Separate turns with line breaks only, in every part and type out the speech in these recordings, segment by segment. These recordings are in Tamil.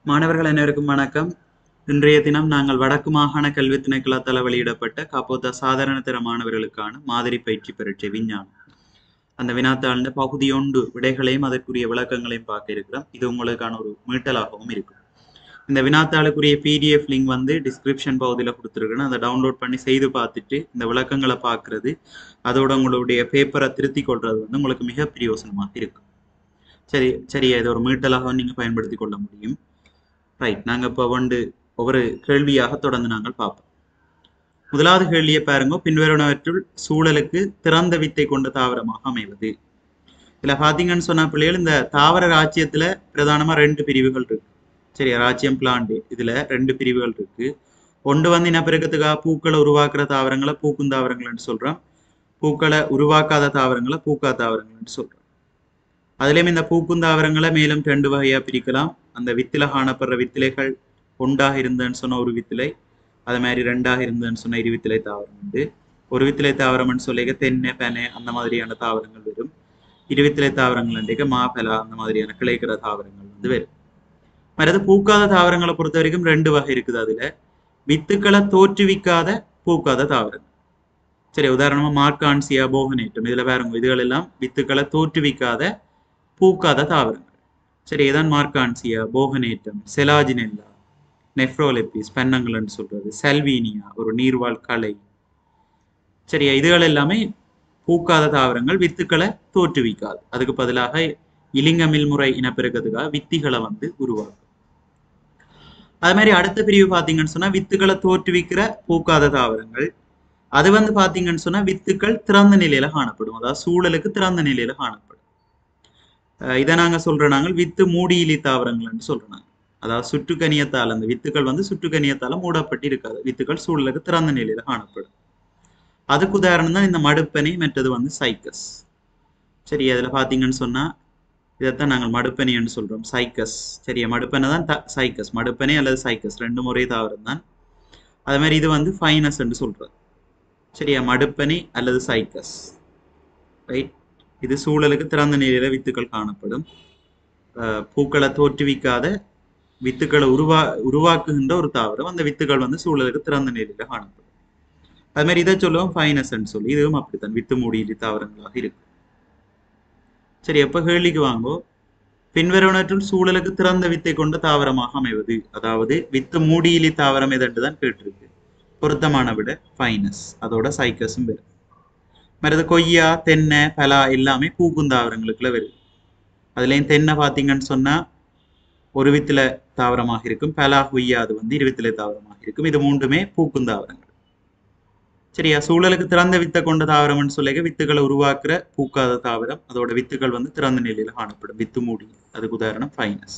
மாணவர்கள் அனைவருக்கும் வணக்கம் இன்றைய தினம் நாங்கள் வடக்கு மாகாண கல்வி திணைக்களத்தால் வெளியிடப்பட்ட காப்போத்தா சாதாரண தர மாணவர்களுக்கான மாதிரி பயிற்சி பரீட்சை விஞ்ஞானம் அந்த வினாத்தாளின் பகுதி ஒன்று விடைகளையும் அதற்குரிய விளக்கங்களையும் பார்க்க இருக்கிறோம் இது உங்களுக்கான ஒரு மீட்டலாகவும் இருக்கும் இந்த வினாத்தாளுக்குரிய பிடிஎஃப் லிங்க் வந்து டிஸ்கிரிப்ஷன் பகுதியில் கொடுத்துருக்குன்னு அதை டவுன்லோட் பண்ணி செய்து பார்த்துட்டு இந்த விளக்கங்களை பார்க்கறது அதோட உங்களுடைய பேப்பரை திருத்தி கொள்றது வந்து உங்களுக்கு மிக பிரயோசனமாக இருக்கும் சரி சரி இது ஒரு மீட்டலாக நீங்கள் பயன்படுத்தி கொள்ள முடியும் ரைட் நாங்கள் இப்போ வந்து ஒவ்வொரு கேள்வியாக தொடர்ந்து நாங்கள் பார்ப்போம் முதலாவது கேள்வியை பாருங்க பின்வருவனவற்றுள் சூழலுக்கு திறந்த வித்தை கொண்ட தாவரமாக அமைவது இதில் பார்த்தீங்கன்னு சொன்ன பிள்ளைகள் இந்த தாவர ராஜ்யத்தில் பிரதானமாக ரெண்டு பிரிவுகள் இருக்கு சரி ராஜ்யம் பிளான்ட் இதில் ரெண்டு பிரிவுகள் இருக்கு ஒன்று வந்து இனப்பெருக்கத்துக்காக பூக்களை உருவாக்குற தாவரங்களை பூக்கும் தாவரங்கள்னு சொல்கிறோம் பூக்களை உருவாக்காத தாவரங்களை பூக்கா தாவரங்கள்னு சொல்கிறோம் அதுலேயும் இந்த பூக்கும் தாவரங்களை மேலும் ரெண்டு வகையாக பிரிக்கலாம் அந்த வித்தில காணப்படுற வித்திலைகள் ஒன்றாக இருந்தேன்னு சொன்ன ஒரு வித்திலை அது மாதிரி ரெண்டாக இருந்தேன்னு சொன்ன இரு வித்திலை தாவரம் உண்டு ஒரு வித்திலை தாவரம்னு சொல்லிக்க தென்னை பெனை அந்த மாதிரியான தாவரங்கள் வரும் இருவித்திலை தாவரங்கள் மாபலா அந்த மாதிரியான கிளைக்கிற தாவரங்கள் வந்து வரும் மற்றது பூக்காத தாவரங்களை பொறுத்த வரைக்கும் ரெண்டு வகை இருக்குது அதுல வித்துக்களை தோற்றுவிக்காத பூக்காத தாவரங்கள் சரி உதாரணமா மார்கான்சியா போகனேட்டம் இதுல பாருங்க இதுகள் எல்லாம் வித்துக்களை தோற்றுவிக்காத பூக்காத தாவரங்கள் சரி இதான் மார்கான்சியா போகனேட்டம் செலாஜினெல்லா நெஃப்ரோலெப்பிஸ் பென்னங்கள்னு சொல்றது செல்வீனியா ஒரு நீர்வாழ் கலை சரியா இதுகள் எல்லாமே பூக்காத தாவரங்கள் வித்துக்களை தோற்றுவிக்காது அதுக்கு பதிலாக இலிங்கமில் முறை இனப்பெருக்கத்துக்காக வித்திகளை வந்து உருவாக்கும் அது மாதிரி அடுத்த பிரிவு பார்த்தீங்கன்னு சொன்னா வித்துக்களை தோற்றுவிக்கிற பூக்காத தாவரங்கள் அது வந்து பார்த்தீங்கன்னு சொன்னா வித்துக்கள் திறந்த நிலையில காணப்படும் அதாவது சூழலுக்கு திறந்த நிலையில காணப்படும் இதை நாங்க சொல்ற நாங்கள் வித்து மூடியிலி தாவரங்கள்னு சொல்றோம் அதாவது சுற்றுக்கனியத்தால் அந்த வித்துக்கள் வந்து சுற்றுக்கனியத்தால மூடப்பட்டு இருக்காது வித்துக்கள் சூழலுக்கு திறந்த நிலையில காணப்படும் அதுக்கு உதாரணம் தான் இந்த மடுப்பனை மற்றது வந்து சைக்கஸ் சரி அதுல பாத்தீங்கன்னு சொன்னா இதைத்தான் நாங்கள் மடுப்பனைன்னு சொல்றோம் சைக்கஸ் சரியா மடுப்பனை தான் சைக்கஸ் மடுப்பனை அல்லது சைக்கஸ் ரெண்டு முறை தாவரம் தான் அது மாதிரி இது வந்து ஃபைனஸ் என்று சொல்றது சரியா மடுப்பனை அல்லது சைக்கஸ் ரைட் இது சூழலுக்கு திறந்த நிலையில வித்துக்கள் காணப்படும் பூக்களை தோற்றுவிக்காத வித்துக்களை உருவா உருவாக்குகின்ற ஒரு தாவரம் அந்த வித்துக்கள் வந்து சூழலுக்கு திறந்த நிலையில காணப்படும் அது மாதிரி இதை சொல்லுவோம் ஃபைனஸ்ன்னு சொல்லி இதுவும் அப்படித்தான் வித்து மூடியிலி தாவரங்களாக இருக்கு சரி எப்ப கேள்விக்கு வாங்கோ பின்வருவனற்றுள் சூழலுக்கு திறந்த வித்தை கொண்ட தாவரமாக அமைவது அதாவது வித்து மூடியிலி தாவரம் எதன்று தான் கேட்டிருக்கு பொருத்தமான விட ஃபைனஸ் அதோட சைக்கஸும் வரும் மற்றது கொய்யா தென்னை பலா எல்லாமே பூக்கும் தாவரங்களுக்குள்ள வருது அதுலேயும் தென்னை பார்த்தீங்கன்னு சொன்னா ஒரு வித்தில தாவரமாக இருக்கும் பலா கொய்யா அது வந்து இருவித்திலை தாவரமாக இருக்கும் இது மூன்றுமே பூக்கும் தாவரங்கள் சரியா சூழலுக்கு திறந்த வித்தை கொண்ட தாவரம்னு சொல்லிக்க வித்துக்களை உருவாக்குற பூக்காத தாவரம் அதோட வித்துக்கள் வந்து திறந்த நிலையில காணப்படும் வித்து மூடி அதுக்கு உதாரணம் ஃபைனஸ்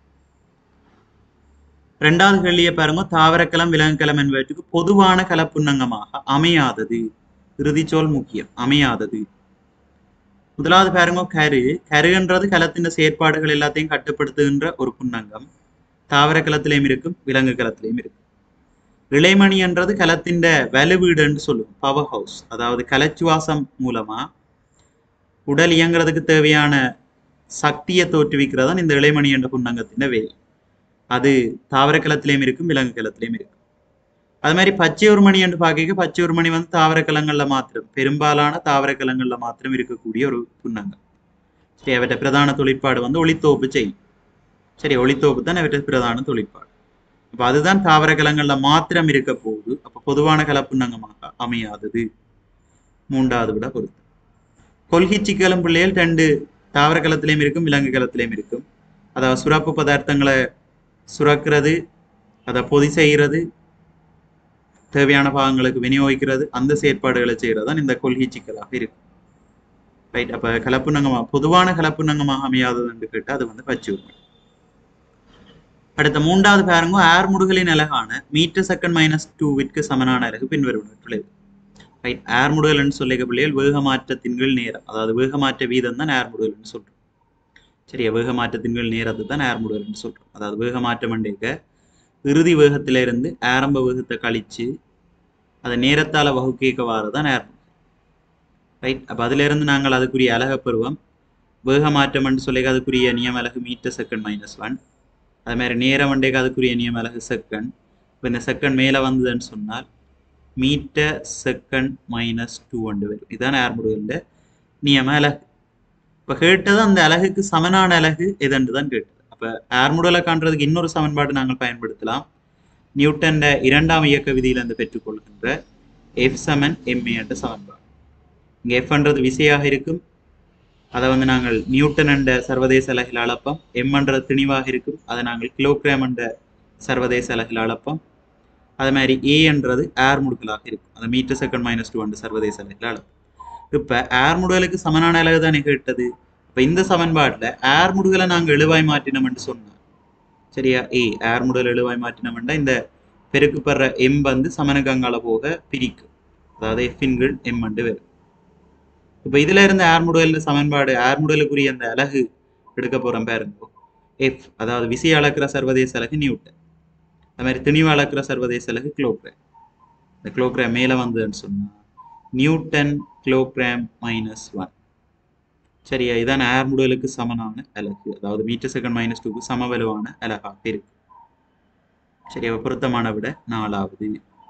ரெண்டாவது கேள்வியை பாருங்க தாவரக்கலம் விலங்குக்கலம் என்பவற்றுக்கு பொதுவான கலப்புன்னங்கமாக அமையாதது இறுதிச்சொல் முக்கியம் அமையாதது முதலாவது பாருங்க கரு கருன்றது கலத்தின் செயற்பாடுகள் எல்லாத்தையும் கட்டுப்படுத்துகின்ற ஒரு புன்னங்கம் தாவர கலத்திலையும் இருக்கும் விலங்கு கலத்திலையும் இருக்கும் இளைமணி என்றது கலத்தின் வலுவீடுன்னு சொல்லுவோம் பவர் ஹவுஸ் அதாவது கலச்சுவாசம் மூலமா உடல் இயங்குறதுக்கு தேவையான சக்தியை தோற்றுவிக்கிறதான் இந்த இளைமணி என்ற புன்னங்கத்தின் வேலை அது தாவர கலத்திலையும் இருக்கும் விலங்கு கலத்திலையும் இருக்கும் அது மாதிரி பச்சை உருமணி என்று பார்க்க பச்சை உருமணி வந்து தாவர கலங்கள்ல மாத்திரம் பெரும்பாலான தாவர கலங்கள்ல மாத்திரம் இருக்கக்கூடிய ஒரு புன்னங்கம் சரி அவற்றை பிரதான தொழிற்பாடு வந்து ஒளித்தோப்பு செய்யும் சரி ஒளித்தோப்பு தான் அவற்றை பிரதான தொழிற்பாடு அப்ப அதுதான் தாவர கலங்கள்ல மாத்திரம் இருக்க போகுது அப்ப பொதுவான கலப்புன்னங்கமாக அமையாதது மூன்றாவது விட பொறுத்து கொள்கை சிக்கலும் பிள்ளைகள் ரெண்டு தாவர கலத்திலையும் இருக்கும் விலங்கு கலத்திலையும் இருக்கும் அதாவது சுரப்பு பதார்த்தங்களை சுரக்கிறது அதை பொதி செய்கிறது தேவையான பாகங்களுக்கு விநியோகிக்கிறது அந்த செயற்பாடுகளை செய்கிறது தான் இந்த கொள்கை சிக்கலாக இருக்கும் ரைட் அப்ப கலப்புநங்கமா பொதுவான கலப்புநங்கமாக அமையாதது என்று கேட்டால் அது வந்து பச்சை உரிமை அடுத்த மூன்றாவது பாருங்க ஏர் முடுகலின் அழகான மீட்டர் செகண்ட் மைனஸ் டூவிற்கு சமனான அழகு பின்வருவனற்றுள்ளது ரைட் ஏர் முடுகல்னு சொல்லிக்க பிள்ளைகள் வேகமாற்றத்தின் கீழ் நேரம் அதாவது வேகமாற்ற வீதம் தான் ஏர் முடுகல்னு சொல்றோம் சரியா வேகமாற்றத்தின் கீழ் நேரத்தை தான் ஏர் முடுகல்னு சொல்றோம் அதாவது வேகமாற்றம் அண்டிருக்க இறுதி வேகத்தில இருந்து ஆரம்ப வேகத்தை கழிச்சு அதை நேரத்தால வகுக்க வாரதான் நேரம் ரைட் அப்ப அதுல இருந்து நாங்கள் அதுக்குரிய அழக பெறுவோம் வேக மாற்றம் என்று சொல்லி அதுக்குரிய நியம அலகு மீட்டர் செகண்ட் மைனஸ் ஒன் அது மாதிரி நேரம் வண்டேக்கு அதுக்குரிய நியம அலகு செகண்ட் இப்போ இந்த செகண்ட் மேலே வந்ததுன்னு சொன்னால் மீட்டர் செகண்ட் மைனஸ் டூ ஒன்று வரும் இதுதான் ஏர் முடிவில் நியம அலகு இப்போ கேட்டது அந்த அலகுக்கு சமனான அலகு எதுன்னு தான் கேட்டது அப்போ ஏர் முடிவலை காண்றதுக்கு இன்னொரு சமன்பாடு நாங்கள் பயன்படுத்தலாம் நியூட்டன்ட இரண்டாம் இயக்க விதியிலிருந்து பெற்றுக்கொள்கின்ற எஃப் சமன் எம்ஏ என்ற சமன்பாடு இங்கே எஃப்ன்றது விசையாக இருக்கும் அதை வந்து நாங்கள் நியூட்டன் என்ற சர்வதேச அலகில் அளப்போம் எம் என்ற திணிவாக இருக்கும் அதை நாங்கள் கிலோகிராம் என்ற சர்வதேச அலகில் அளப்போம் அது மாதிரி ஏ என்றது ஏர் முடுக்கலாக இருக்கும் அது மீட்டர் செகண்ட் மைனஸ் டூ என்ற சர்வதேச அலகில் அளப்போம் இப்போ ஏர் முடுகலுக்கு சமனான அலகு தானே கேட்டது இப்போ இந்த சமன்பாட்டில் ஏர் முடுகலை நாங்கள் எழுவாய் மாற்றினோம் என்று சொன்னோம் சரியா ஏ ஏர் முடுகல் எழுவாய் மாற்றினோம்னா இந்த பெருக்குப்படுற எம் வந்து சமனகங்கால போக பிரிக்கும் அதாவது எஃபின் கீழ் எம் என்று வரும் இப்போ இதுல இருந்து ஏர் முடுகல் சமன்பாடு ஏர் முடுகலுக்குரிய அந்த அலகு எடுக்க போறோம் பாருங்க எஃப் அதாவது விசை அளக்கிற சர்வதேச அலகு நியூட்டன் அது மாதிரி திணிவு அளக்கிற சர்வதேச அலகு கிலோகிராம் இந்த கிலோகிராம் மேலே வந்ததுன்னு சொன்னா நியூட்டன் கிலோகிராம் மைனஸ் ஒன் சரியா இதான் ஏர் முடுகலுக்கு சமனான அலகு அதாவது மீட்டர் செகண்ட் மைனஸ் டூக்கு சமவலுவான அலகாக இருக்கு சரி அப்ப பொருத்தமான விட நாலாவது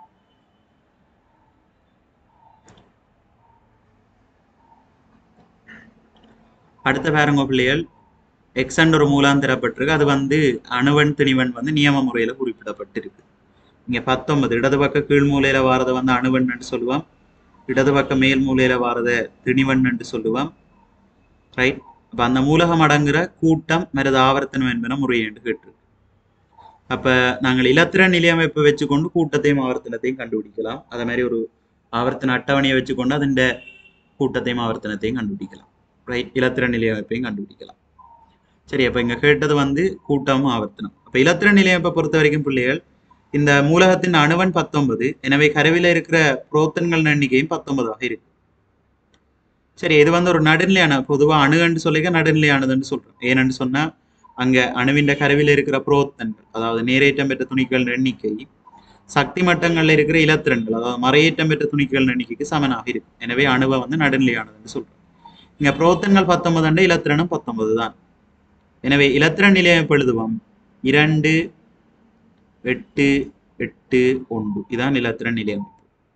அடுத்த பாருங்க பிள்ளைகள் எக்ஸண்ட் ஒரு மூலம் தரப்பட்டிருக்கு அது வந்து அணுவன் திணிவன் வந்து நியம முறையில குறிப்பிடப்பட்டிருக்கு இங்க பத்தொன்பது இடது பக்க கீழ் மூலையில வாரதை வந்து அணுவன் என்று சொல்லுவான் இடது பக்க மேல் மூலையில வாரத திணிவன் என்று சொல்லுவான் ரைட் அப்ப அந்த மூலகம் அடங்குற கூட்டம் மருது ஆவர்த்தனம் என்பன முறை என்று கேட்டிருக்கு அப்ப நாங்கள் இலத்திரன் நிலையமைப்பை வச்சுக்கொண்டு கூட்டத்தையும் ஆவர்த்தனத்தையும் கண்டுபிடிக்கலாம் அதே மாதிரி ஒரு ஆவர்த்தன அட்டவணையை வச்சுக்கொண்டு அதன் கூட்டத்தையும் ஆவர்த்தனத்தையும் கண்டுபிடிக்கலாம் ரைட் இலத்திரன் நிலையமைப்பையும் கண்டுபிடிக்கலாம் சரி அப்ப இங்க கேட்டது வந்து கூட்டமும் ஆவர்த்தனம் அப்ப இலத்திரன் நிலையமைப்பை பொறுத்த வரைக்கும் பிள்ளைகள் இந்த மூலகத்தின் அணுவன் பத்தொன்பது எனவே கருவில இருக்கிற புரோத்தன்கள் எண்ணிக்கையும் பத்தொன்பதாக இருக்கு சரி இது வந்து ஒரு நடுநிலையான பொதுவா அணுகன்னு சொல்லிக்க நடுநிலையானதுன்னு சொல்றோம் ஏன்னு சொன்னா அங்க அணுவின் கருவில இருக்கிற புரோத்தன்கள் அதாவது நேரேற்றம் பெற்ற துணிகள் எண்ணிக்கை சக்தி மட்டங்கள்ல இருக்கிற இலத்திரன்கள் அதாவது மறையேற்றம் பெற்ற துணிகள் எண்ணிக்கைக்கு சமனாக இருக்கு எனவே அணுவை வந்து நடுநிலையானதுன்னு சொல்றோம் இங்க புரோத்தன்கள் பத்தொன்பது அண்டு இலத்திரனும் பத்தொன்பது தான் எனவே இலத்திரன் நிலையம் எழுதுவோம் இரண்டு எட்டு எட்டு ஒன்று இதான் இலத்திரன் நிலையமைப்பு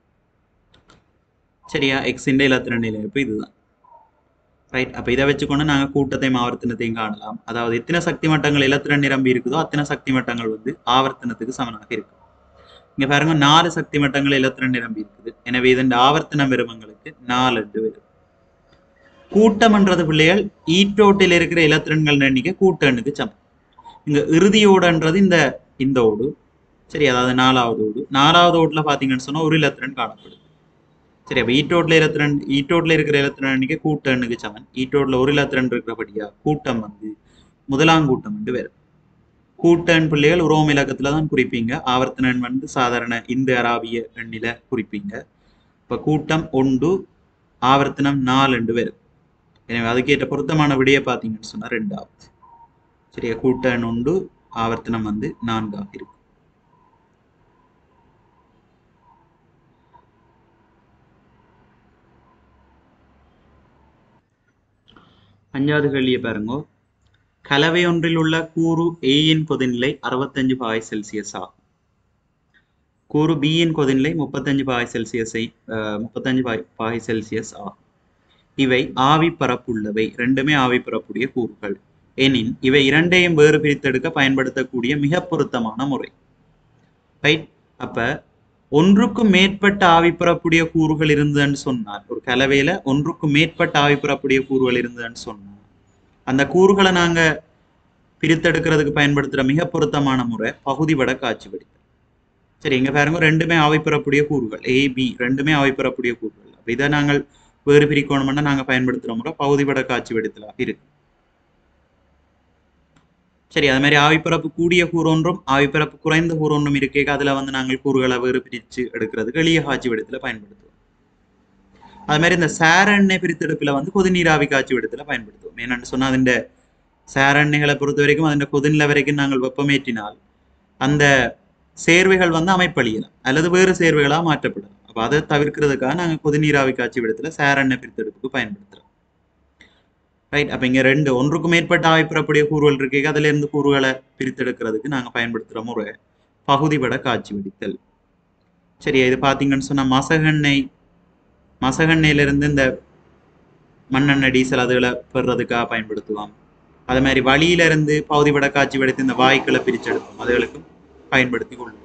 சரியா எக்ஸின் இலத்திரன் நிலையமைப்பு இதுதான் ரைட் அப்ப இதை வச்சுக்கொண்டு நாங்க கூட்டத்தையும் ஆவர்த்தனத்தையும் காணலாம் அதாவது எத்தனை சக்தி மட்டங்கள் இலத்திரன் நிரம்பி இருக்குதோ அத்தனை சக்தி மட்டங்கள் வந்து ஆவர்த்தனத்துக்கு சமனாக இருக்கு இங்க பாருங்க நாலு சக்தி மட்டங்கள் இலத்திரன் நிரம்பி இருக்குது எனவே இதன் ஆவர்த்தன விரும்பங்களுக்கு நாலு எட்டு வரும் கூட்டம்ன்றது பிள்ளைகள் ஈட்டோட்டில் இருக்கிற இலத்திரன்கள் எண்ணிக்கை கூட்ட எண்ணுக்கு சமம் இங்க இறுதியோடன்றது இந்த இந்த ஓடு சரி அதாவது நாலாவது ஓடு நாலாவது ஓட்டுல பாத்தீங்கன்னு சொன்னா ஒரு இலத்திரன் காணப்படுது சரி அப்ப ஈட்டோட்ல இலத்திரன் ஈட்டோட்ல இருக்கிற இலத்திரன் எண்ணிக்கை கூட்ட எண்ணுக்கு சமன் ஈட்டோட்ல ஒரு இலத்திரன் இருக்கிறபடியா கூட்டம் வந்து முதலாம் கூட்டம் என்று வேறு கூட்டன் பிள்ளைகள் உரோம் இலக்கத்துல தான் குறிப்பீங்க ஆவர்த்தன எண் வந்து சாதாரண இந்து அராபிய எண்ணில குறிப்பீங்க இப்ப கூட்டம் ஒன்று ஆவர்த்தனம் நாலு என்று வேறு எனவே அதுக்கேற்ற பொருத்தமான விடையை பார்த்தீங்கன்னு சொன்னா ரெண்டாவது சரியா கூட்ட எண் உண்டு ஆவர்த்தனம் வந்து நான்காக இருக்கு அஞ்சாவது கேள்வியை பாருங்க கலவை ஒன்றில் உள்ள கூறு ஏயின் கொதிநிலை அறுபத்தஞ்சு பாய் செல்சியஸ் ஆகும் கூறு பியின் கொதிநிலை முப்பத்தஞ்சு பாய் செல்சியஸை முப்பத்தஞ்சு பாய் பாய் செல்சியஸ் ஆகும் இவை ஆவி பரப்புள்ளவை ரெண்டுமே ஆவி பரப்புடைய கூறுகள் எனின் இவை இரண்டையும் வேறு பிரித்தெடுக்க பயன்படுத்தக்கூடிய மிக பொருத்தமான முறை ரைட் அப்ப ஒன்றுக்கும் மேற்பட்ட ஆவி பெறக்கூடிய கூறுகள் இருந்ததுன்னு சொன்னார் ஒரு கலவையில ஒன்றுக்கும் மேற்பட்ட ஆவி பெறக்கூடிய கூறுகள் இருந்ததுன்னு சொன்னார் அந்த கூறுகளை நாங்க பிரித்தெடுக்கிறதுக்கு பயன்படுத்துற மிக பொருத்தமான முறை பகுதி வட காட்சி வடித்தல் சரி இங்க பாருங்க ரெண்டுமே ஆவி பெறக்கூடிய கூறுகள் ஏ பி ரெண்டுமே ஆவி பெறக்கூடிய கூறுகள் அப்ப இதை நாங்கள் வேறு பிரிக்கணும்னா நாங்க பயன்படுத்துற முறை பகுதி வட காட்சி வடித்தலாக இருக்கு சரி அது மாதிரி ஆவிப்பிறப்பு கூடிய கூறொன்றும் ஆவிப்பிறப்பு குறைந்த கூறொன்றும் இருக்கே அதுல வந்து நாங்கள் கூறுகளை வேறு பிரிச்சு எடுக்கிறதுக்கு எளிய காட்சி வெடித்துல பயன்படுத்துவோம் அது மாதிரி இந்த சேரெண்ணெய் பிரித்தெடுப்புல வந்து கொதிநீராவி காட்சி வெடித்துல பயன்படுத்துவோம் என்னன்னு சொன்னா அதிന്റെ சேரெண்ணெய்களை பொறுத்த வரைக்கும் அதிന്റെ கொதிநிலை வரைக்கும் நாங்கள் வெப்பமேற்றினால் அந்த சேர்வைகள் வந்து அமைப்பழியலாம் அல்லது வேறு சேர்வைகளா மாற்றப்படலாம் அப்ப அதை தவிர்க்கிறதுக்காக நாங்கள் கொதிநீராவி காட்சி வெடித்துல சேரெண்ணெய் பிரித்தெடுப்புக்கு பயன்படுத்துறோம் ரைட் அப்போ இங்கே ரெண்டு ஒன்றுக்கு மேற்பட்ட ஆவி பெறக்கூடிய கூறுகள் இருக்கு அதுல இருந்து கூறுகளை பிரித்தெடுக்கிறதுக்கு நாங்கள் பயன்படுத்துகிற முறை பகுதிபட காட்சி வடித்தல் சரியா இது பார்த்தீங்கன்னு சொன்னால் மசகெண்ணெய் மசகெண்ணெயிலிருந்து இந்த மண்ணெண்ணெய் டீசல் அதுகளை பெறுறதுக்காக பயன்படுத்துவோம் அதே மாதிரி வழியிலிருந்து பகுதிபட காட்சி வடித்து இந்த வாய்க்களை பிரிச்செடுப்போம் அதுகளுக்கும் பயன்படுத்தி கொள்ளும்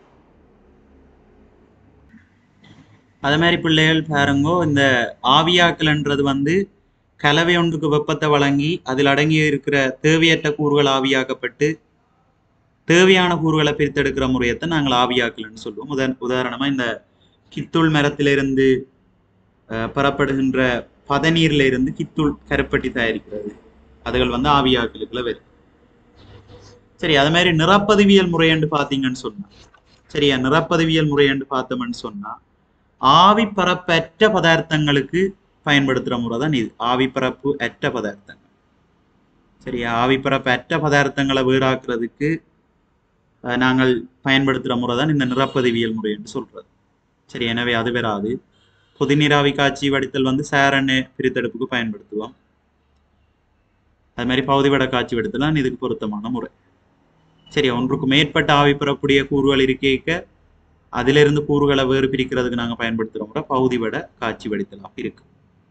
அதே மாதிரி பிள்ளைகள் பாருங்கோ இந்த ஆவியாக்கல்ன்றது வந்து கலவை ஒன்றுக்கு வெப்பத்தை வழங்கி அதில் அடங்கி இருக்கிற தேவையற்ற கூறுகள் ஆவியாக்கப்பட்டு தேவையான கூறுகளை பிரித்தெடுக்கிற முறையத்தை நாங்கள் ஆவியாக்கல்னு சொல்லுவோம் உதா உதாரணமாக இந்த கித்துள் மரத்திலிருந்து அஹ், பெறப்படுகின்ற பதநீர்ல இருந்து கித்துள் கருப்பட்டி தயாரிக்கிறது அதுகள் வந்து ஆவியாக்கலுக்குள்ள வரும் சரி அது மாதிரி நிறப்பதிவியல் முறையண்டு பார்த்தீங்கன்னு சொன்னா சரியா நிறப்பதிவியல் முறையண்டு பார்த்தோம்னு சொன்னா ஆவி பரப்பற்ற பதார்த்தங்களுக்கு பயன்படுத்துகிற முறை தான் இது ஆவி பரப்பு அற்ற பதார்த்தங்கள் சரியா ஆவி பரப்பு அற்ற பதார்த்தங்களை வேறாக்குறதுக்கு அஹ், நாங்கள் பயன்படுத்துகிற முறை தான் இந்த நிறப்பதிவியல் முறை என்று சொல்றது சரி எனவே அது வராது பொதுநீராவி காட்சி வடித்தல் வந்து சேரண்ணு பிரித்தெடுப்புக்கு பயன்படுத்துவோம் அது மாதிரி பகுதிவட காட்சி வடித்தல் தான் இதுக்கு பொருத்தமான முறை சரி ஒன்றுக்கு மேற்பட்ட ஆவி பெறக்கூடிய கூறுகள் இருக்கேக்க அதிலிருந்து கூறுகளை வேறு பிரிக்கிறதுக்கு நாங்கள் பயன்படுத்துகிற முறை பகுதிவட காட்சி வடித்தலாக இருக்கு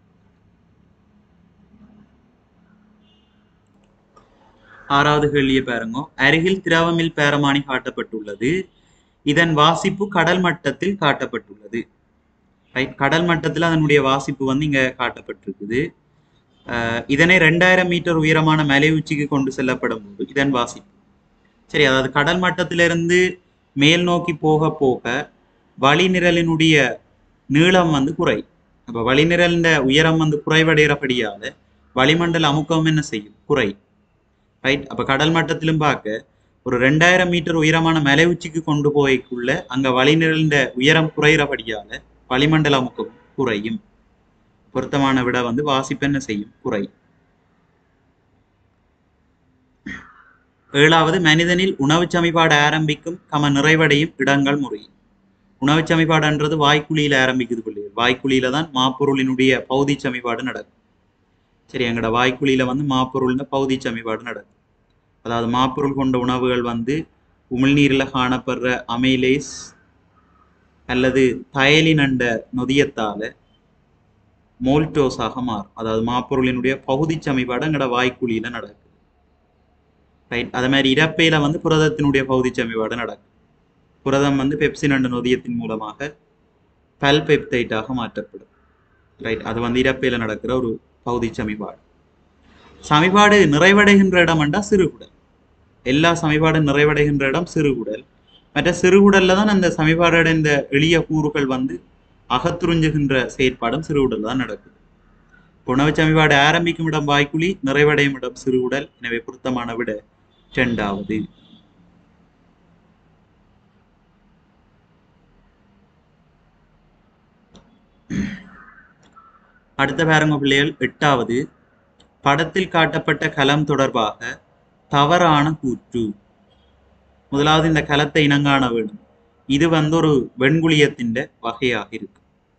ஆறாவது கேள்வியை பாருங்க அருகில் திரவமில் பேரமானி காட்டப்பட்டுள்ளது இதன் வாசிப்பு கடல் மட்டத்தில் காட்டப்பட்டுள்ளது ரைட் கடல் மட்டத்தில் அதனுடைய வாசிப்பு வந்து இங்க காட்டப்பட்டிருக்குது அஹ் இதனை ரெண்டாயிரம் மீட்டர் உயரமான மலை உச்சிக்கு கொண்டு செல்லப்படும் போது இதன் வாசிப்பு சரி அதாவது கடல் மட்டத்திலிருந்து மேல் நோக்கி போக போக வழிநிரலினுடைய நீளம் வந்து குறை அப்ப வழிநிரலின் உயரம் வந்து குறைவடைகிறபடியால வளிமண்டல அமுக்கம் என்ன செய்யும் குறை ரைட் அப்ப கடல் மட்டத்திலும் பார்க்க ஒரு ரெண்டாயிரம் மீட்டர் உயரமான மலை உச்சிக்கு கொண்டு போய்க்குள்ள அங்க வழிநிரலின் உயரம் குறைகிறபடியால வளிமண்டல அமுக்கம் குறையும் பொருத்தமான விட வந்து வாசிப்பு என்ன செய்யும் குறை ஏழாவது மனிதனில் உணவு சமிபாடு ஆரம்பிக்கும் கம நிறைவடையும் இடங்கள் முறை உணவு சமிபாடுன்றது வாய்க்குழியில ஆரம்பிக்குது பிள்ளைகள் வாய்க்குழியில தான் மாப்பொருளினுடைய பௌதி சமிபாடு நடக்கும் சரி எங்கட வாய்க்குழியில வந்து மாப்பொருள்னு பௌதி சமிபாடு நடக்கும் அதாவது மாப்பொருள் கொண்ட உணவுகள் வந்து உமிழ்நீரில் காணப்படுற அமைலேஸ் அல்லது தயலின் அண்ட நொதியத்தால மோல்டோஸாக மாறும் அதாவது மாப்பொருளினுடைய பகுதி சமிபாடு எங்கட வாய்க்குழியில நடக்கும் ரைட் அதே மாதிரி இறப்பையில வந்து புரதத்தினுடைய பகுதி சமிபாடு நடக்கும் புரதம் வந்து பெப்சின் அண்ட நொதியத்தின் மூலமாக பல்பெப்டைட்டாக மாற்றப்படும் ரைட் அது வந்து இறப்பையில நடக்கிற ஒரு பகுதி சமிபாடு சமிபாடு நிறைவடைகின்ற இடம் என்றா சிறுகுடல் எல்லா சமிபாடும் நிறைவடைகின்ற இடம் சிறுகுடல் மற்ற சிறுகுடல்ல தான் அந்த சமிபாடடைந்த எளிய கூறுகள் வந்து அகத்துறிஞ்சுகின்ற செயற்பாடும் சிறுகுடல் தான் நடக்குது உணவு சமிபாடு ஆரம்பிக்கும் இடம் வாய்க்குழி நிறைவடையும் இடம் சிறுகுடல் எனவே பொருத்தமான விட இரண்டாவது அடுத்த பாருங்க பிள்ளைகள் எட்டாவது படத்தில் காட்டப்பட்ட கலம் தொடர்பாக தவறான கூற்று முதலாவது இந்த கலத்தை இனங்காண வேண்டும் இது வந்து ஒரு வெண்குளியத்தின் வகையாக இருக்கு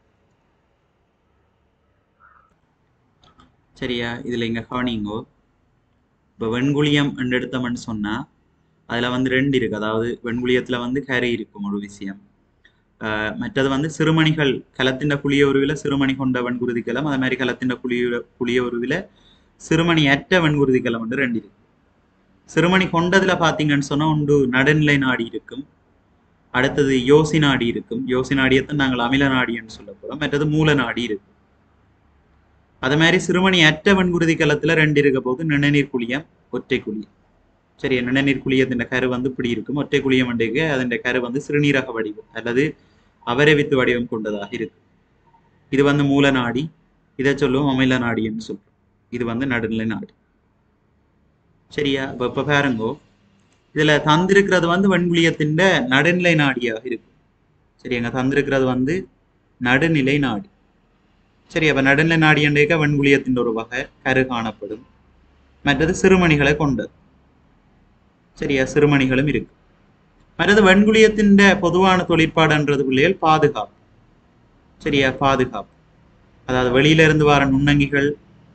சரியா இதுல இங்க கவனிங்கோ இப்போ வெண்குளியம் என்று எடுத்தோம்னு சொன்னா அதுல வந்து ரெண்டு இருக்கு அதாவது வெண்குளியத்துல வந்து கரை இருக்கும் ஒரு விஷயம் ஆஹ் மற்றது வந்து சிறுமணிகள் கலத்தின் குளிய உருவில சிறுமணி கொண்ட வெண்குருதி கலம் அதே மாதிரி கலத்தின் குளிய குளிய உருவில சிறுமணி அற்ற வெண்குருதி கலம் வந்து ரெண்டு இருக்கு சிறுமணி கொண்டதுல பாத்தீங்கன்னு சொன்னா ஒன்று நடுநிலை நாடி இருக்கும் அடுத்தது யோசி நாடி இருக்கும் யோசி நாடியத்தான் நாங்கள் அமில நாடின்னு சொல்ல போறோம் மற்றது மூல நாடி இருக்கும் அதே மாதிரி சிறுமணி அற்ற வெண்குருதி கலத்துல ரெண்டு இருக்க போது நிணநீர் குளியம் ஒற்றை குளியம் சரி நிணநீர் குளியத்தின் கரு வந்து இப்படி இருக்கும் ஒற்றை குளியம் அண்டைக்கு அதன் கரு வந்து சிறுநீரக வடிவம் அல்லது அவரவித்து வடிவம் கொண்டதாக இருக்கு இது வந்து மூல நாடி இதை சொல்லுவோம் அமில நாடின்னு சொல்றோம் இது வந்து நடுநிலை நாடி சரியா இப்ப இப்ப பாருங்கோ இதுல தந்திருக்கிறது வந்து வெண்குளியத்தின் நடுநிலை நாடியாக இருக்கும் சரி அங்க தந்திருக்கிறது வந்து நடுநிலை நாடி சரி அப்ப நடுநிலை நாடி என்றேக்க வெண்குளியத்தின் ஒரு வகை கரு காணப்படும் மற்றது சிறுமணிகளை கொண்டது சரியா சிறுமணிகளும் இருக்கு மற்றது வெண்குளியத்தின் பொதுவான தொழிற்பாடுன்றது பிள்ளைகள் பாதுகாப்பு சரியா பாதுகாப்பு அதாவது வெளியில இருந்து வர நுண்ணங்கிகள்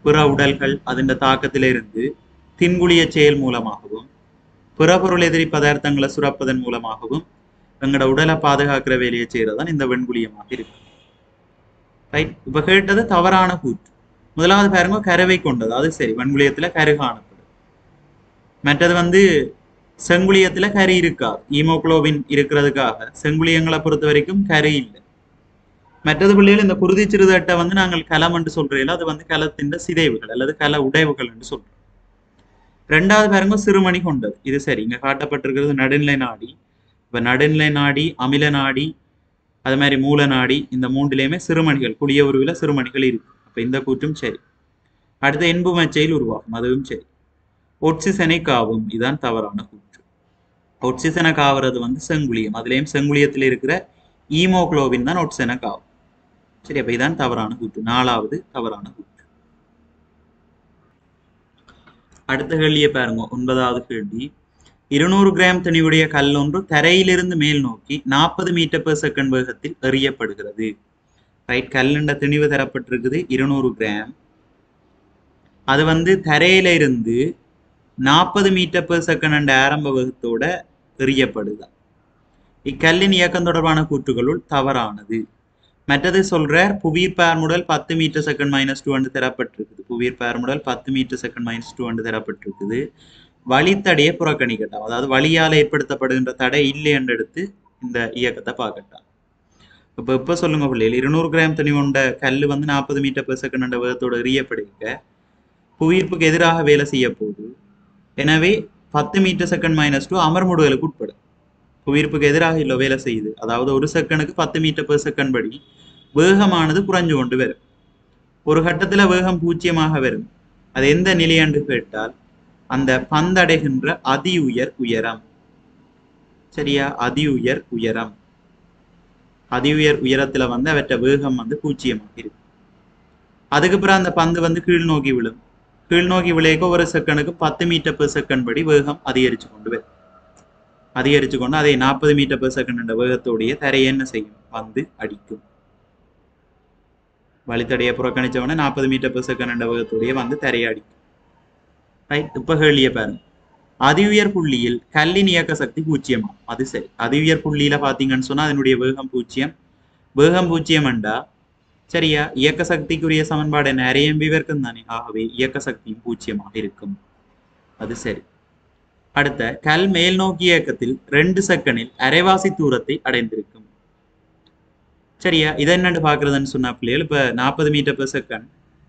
பிற உடல்கள் அதன் தாக்கத்திலிருந்து தின்குழிய செயல் மூலமாகவும் பிற பொருள் எதிரி பதார்த்தங்களை சுரப்பதன் மூலமாகவும் எங்களோட உடலை பாதுகாக்கிற வேலையை செய்யறதுதான் இந்த வெண்குழியமாக இருக்கு ரைட் இப்ப கேட்டது தவறான கூற்று முதலாவது பாருங்க கருவை கொண்டது அது சரி வெண்குழியத்துல கரு காணப்படும் மற்றது வந்து செங்குளியத்துல கரு இருக்காது ஈமோகுளோபின் இருக்கிறதுக்காக செங்குளியங்களை பொறுத்த வரைக்கும் கரு இல்லை மற்றது பிள்ளைகள் இந்த குருதி சிறுதட்டை வந்து நாங்கள் கலம் என்று சொல்றீங்களோ அது வந்து கலத்தின் சிதைவுகள் அல்லது கல உடைவுகள் என்று சொல்றோம் ரெண்டாவது பாருங்க சிறுமணி கொண்டது இது சரி இங்க காட்டப்பட்டிருக்கிறது நடுநிலை நாடி இப்ப நடுநிலை நாடி அமில நாடி அது மாதிரி மூல நாடி இந்த மூன்றிலையுமே சிறுமணிகள் குளிய உருவில சிறுமணிகள் இருக்கு அப்ப இந்த கூற்றும் சரி அடுத்து என்பு மச்சையில் உருவாகும் அதுவும் சரி ஒட்சிசனை காவும் இதுதான் தவறான கூற்று ஒட்சிசனை காவுறது வந்து செங்குளியம் அதுலேயும் செங்குளியத்தில் இருக்கிற ஈமோகுளோபின் தான் ஒட்சிசனை காவும் சரி அப்ப இதான் தவறான கூற்று நாலாவது தவறான கூற்று அடுத்த கேள்வியை பாருங்க ஒன்பதாவது கேள்வி இருநூறு கிராம் துணிவுடைய கல் ஒன்று தரையிலிருந்து மேல் நோக்கி நாற்பது மீட்டர் பெர் செகண்ட் வேகத்தில் எறியப்படுகிறது ரைட் கல்லுண்ட திணிவு தரப்பட்டிருக்குது இருநூறு கிராம் அது வந்து தரையில இருந்து நாற்பது மீட்டர் பெர் செகண்ட் ஆரம்ப வேகத்தோட எறியப்படுதா இக்கல்லின் இயக்கம் தொடர்பான கூற்றுகளுள் தவறானது மற்றது சொல்றார் புவியீர் பேர் முதல் பத்து மீட்டர் செகண்ட் மைனஸ் டூ வந்து தரப்பட்டிருக்குது புவியீர் பேர் முதல் பத்து மீட்டர் செகண்ட் மைனஸ் டூ வந்து தரப்பட்டிருக்குது வழித்தடையை புறக்கணிக்கட்டாம் அதாவது வழியால் ஏற்படுத்தப்படுகின்ற தடை இல்லை என்று எடுத்து இந்த இயக்கத்தை பார்க்கட்டாம் இப்போ இப்போ சொல்லுங்க பிள்ளைகள் இருநூறு கிராம் தனி கொண்ட கல் வந்து நாற்பது மீட்டர் பெர் செகண்ட் வேகத்தோட எறியப்படுக புவியீர்ப்புக்கு எதிராக வேலை செய்ய போகுது எனவே பத்து மீட்டர் செகண்ட் மைனஸ் டூ அமர்முடுதலுக்கு உட்படும் புவியீர்ப்புக்கு எதிராக இல்லை வேலை செய்யுது அதாவது ஒரு செகண்டுக்கு பத்து மீட்டர் பெர் செகண்ட் படி வேகமானது குறைஞ்சு கொண்டு வரும் ஒரு கட்டத்துல வேகம் பூஜ்ஜியமாக வரும் அது எந்த நிலையென்று கேட்டால் அந்த பந்தடைகின்ற அதி உயர் உயரம் சரியா அதி உயர் உயரம் அதி உயர் உயரத்துல வந்து அவற்ற வேகம் வந்து பூஜ்ஜியமாக இருக்கு அதுக்கு பிறகு அந்த பந்து வந்து கீழ் நோக்கி விழும் கீழ் நோக்கி விளையக்க ஒரு செகண்டுக்கு பத்து மீட்டர் பெர் செகண்ட் படி வேகம் அதிகரிச்சு கொண்டு வரும் அதிகரிச்சு கொண்டு அதை நாற்பது மீட்டர் பெர் செகண்ட் என்ற வேகத்தோடைய தரையை என்ன செய்யும் வந்து அடிக்கும் வழித்தடையை புறக்கணிச்சவொடனே நாற்பது மீட்டர் பெர் செகண்ட் என்ற வேகத்தோடைய வந்து தரையை அடிக்கும் ரைட் இப்ப கேள்வியை பாருங்க அதி உயர் புள்ளியில் கல்லின் இயக்க சக்தி பூஜ்ஜியமா அது சரி அதி உயர் புள்ளியில பாத்தீங்கன்னு சொன்னா அதனுடைய வேகம் பூஜ்ஜியம் வேகம் பூஜ்ஜியம் என்றா சரியா இயக்க சக்திக்குரிய சமன்பாடு என்ன அரையம்பி வர்க்கம் தானே ஆகவே இயக்க சக்தியும் பூஜ்ஜியமாக இருக்கும் அது சரி அடுத்த கல் மேல் நோக்கி இயக்கத்தில் ரெண்டு செகண்டில் அரைவாசி தூரத்தை அடைந்திருக்கும் சரியா இதை என்னன்னு பாக்குறதுன்னு சொன்னா பிள்ளைகள் இப்ப நாற்பது மீட்டர் பெர் செகண்ட்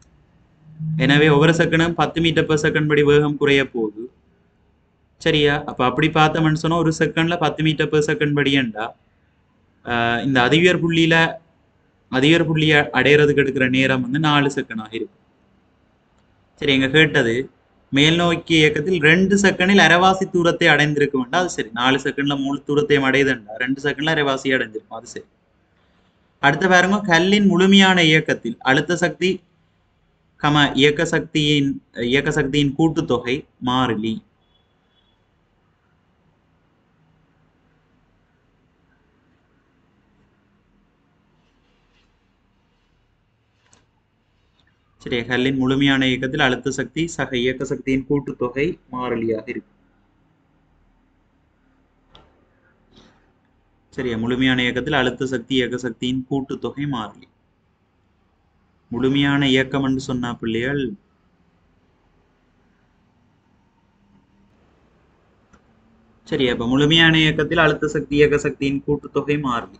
எனவே ஒவ்வொரு செகண்டும் பத்து மீட்டர் பெர் செகண்ட் படி வேகம் குறைய போகுது சரியா அப்ப அப்படி பார்த்தோம்னு சொன்னா ஒரு செகண்ட்ல பத்து மீட்டர் பெர் செகண்ட் படியண்டா ஆஹ் இந்த அதிவியர் புள்ளியில அதிவியர் புள்ளியை அடையிறதுக்கு எடுக்கிற நேரம் வந்து நாலு செகண்ட் ஆகிருக்கும் சரி எங்க கேட்டது மேல் நோக்கி இயக்கத்தில் ரெண்டு செகண்டில் அரைவாசி தூரத்தை அடைந்திருக்க வேண்டாம் அது சரி நாலு செகண்ட்ல முழு தூரத்தையும் அடையுதுண்டா ரெண்டு செகண்ட்ல அரைவாசி அடைஞ்சிருக்கும் அது சரி அடுத்த பாருங்க கல்லின் முழுமையான இயக்கத்தில் அழுத்த சக்தி கம இயக்க சக்தியின் இயக்க சக்தியின் கூட்டுத்தொகை மாறிலி சரி கல்லின் முழுமையான இயக்கத்தில் அழுத்த சக்தி சக இயக்க சக்தியின் கூட்டுத்தொகை மாறிலியாக இருக்கு சரியா முழுமையான இயக்கத்தில் அழுத்த சக்தி இயக்க சக்தியின் கூட்டுத்தொகை மாறிலி முழுமையான இயக்கம் என்று சொன்னா பிள்ளைகள் சரி அப்ப முழுமையான இயக்கத்தில் அழுத்த சக்தி இயக்க சக்தியின் கூட்டுத்தொகை மாறிலி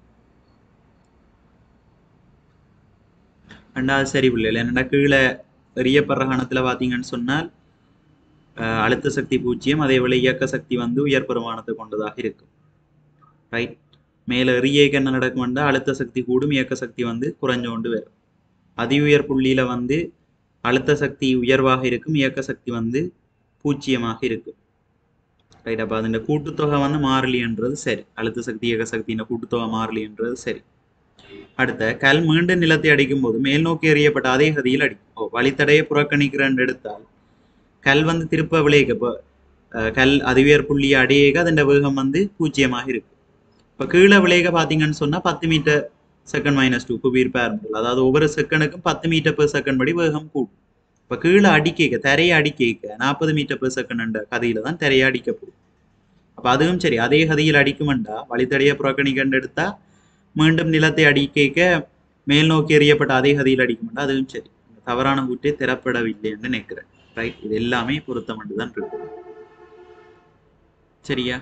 ரெண்டாவது சரி பிள்ளைகள் என்னடா கீழே எரியப்படுற கணத்துல பாத்தீங்கன்னு சொன்னால் அஹ், அழுத்த சக்தி பூஜ்ஜியம் அதே போல இயக்க சக்தி வந்து உயர் பெருமானத்தை கொண்டதாக இருக்கும் ரைட் மேல எரியேக்கு என்ன நடக்கும்னா அழுத்த சக்தி கூடும் இயக்க சக்தி வந்து குறைஞ்சு கொண்டு வரும் அதி உயர் புள்ளியில வந்து அழுத்த சக்தி உயர்வாக இருக்கும் இயக்க சக்தி வந்து பூஜ்ஜியமாக இருக்கும் ரைட் அப்ப அதன் கூட்டுத்தொகை வந்து மாறிலின்றது சரி அழுத்த சக்தி இயக்க சக்தியின் கூட்டுத்தொகை மாறிலின்றது சரி அடுத்த கல் மீண்டும் நிலத்தை அடிக்கும் போது மேல் நோக்கி எறியப்பட்ட அதே கதியில் அடிக்கும் ஓ வழித்தடையை புறக்கணிக்கிறேன் எடுத்தால் கல் வந்து திருப்ப விளையக்க இப்போ அஹ், கல் அதிவியர் புள்ளியை அடையக அதன் வேகம் வந்து பூஜ்ஜியமாக இருக்கு இப்போ கீழே விளையக பார்த்தீங்கன்னு சொன்னா பத்து மீட்டர் செகண்ட் மைனஸ் டூ புவியீர் பேர் அதாவது ஒவ்வொரு செகண்டுக்கும் பத்து மீட்டர் பெர் செகண்ட் படி வேகம் கூடும் இப்போ கீழே அடிக்க தரையை அடிக்க நாற்பது மீட்டர் பெர் செகண்ட் கதையில தான் தரையை அடிக்க போகுது அப்போ அதுவும் சரி அதே கதையில் அடிக்குமெண்டா வழித்தடைய புறக்கணிக்கண்டு எடுத்தா மீண்டும் நிலத்தை அடிக்க மேல் நோக்கி எறியப்பட்ட அதே கதையில் அடிக்குமெண்டா அதுவும் சரி தவறான கூட்டே திறப்படவில்லை என்று நினைக்கிறேன் ரைட் இது எல்லாமே பொருத்தம் தான் இருக்கு சரியா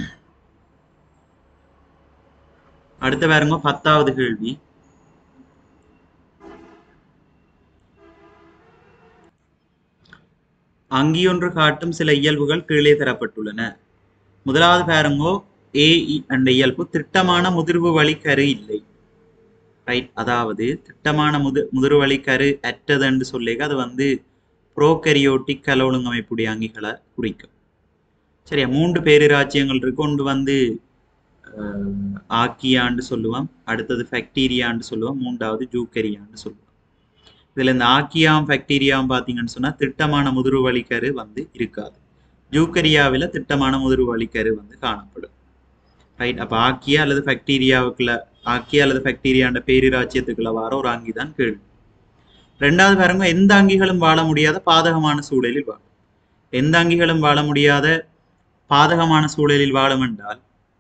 அடுத்த பாருங்க பத்தாவது கேள்வி அங்கியொன்று காட்டும் சில இயல்புகள் கீழே தரப்பட்டுள்ளன முதலாவது பாருங்கோ ஏ என்ற இயல்பு திட்டமான முதிர்வு வழி கரு இல்லை ரைட் அதாவது திட்டமான முது முதிர்வு வழி கரு அற்றது என்று சொல்லிக்க அது வந்து புரோகரியோட்டிக் கல ஒழுங்கமைப்புடைய அங்கிகளை குறிக்கும் சரியா மூன்று பேரிராச்சியங்கள் இருக்கு ஒன்று வந்து அஹ், ஆக்கியான்னு சொல்லுவோம் அடுத்தது ஃபேக்டீரியான்னு சொல்லுவோம் மூன்றாவது ஜூக்கரியான்னு சொல்லுவோம் இதுல இந்த ஆக்கியாம் ஃபேக்டீரியாவும் பார்த்தீங்கன்னு சொன்னா திட்டமான முதிர்வு வழிக்கரு வந்து இருக்காது ஜூக்கரியாவில் திட்டமான முதிர்வு வழிக்கரு வந்து காணப்படும் ரைட் அப்ப ஆக்கியா அல்லது ஃபேக்டீரியாவுக்குள்ள ஆக்கியா அல்லது ஃபேக்டீரியான்ற பேரிராச்சியத்துக்குள்ள வர ஒரு அங்கி தான் கேள்வி ரெண்டாவது பாருங்க எந்த அங்கிகளும் வாழ முடியாத பாதகமான சூழலில் வாழும் எந்த அங்கிகளும் வாழ முடியாத பாதகமான சூழலில் வாழும் என்றால்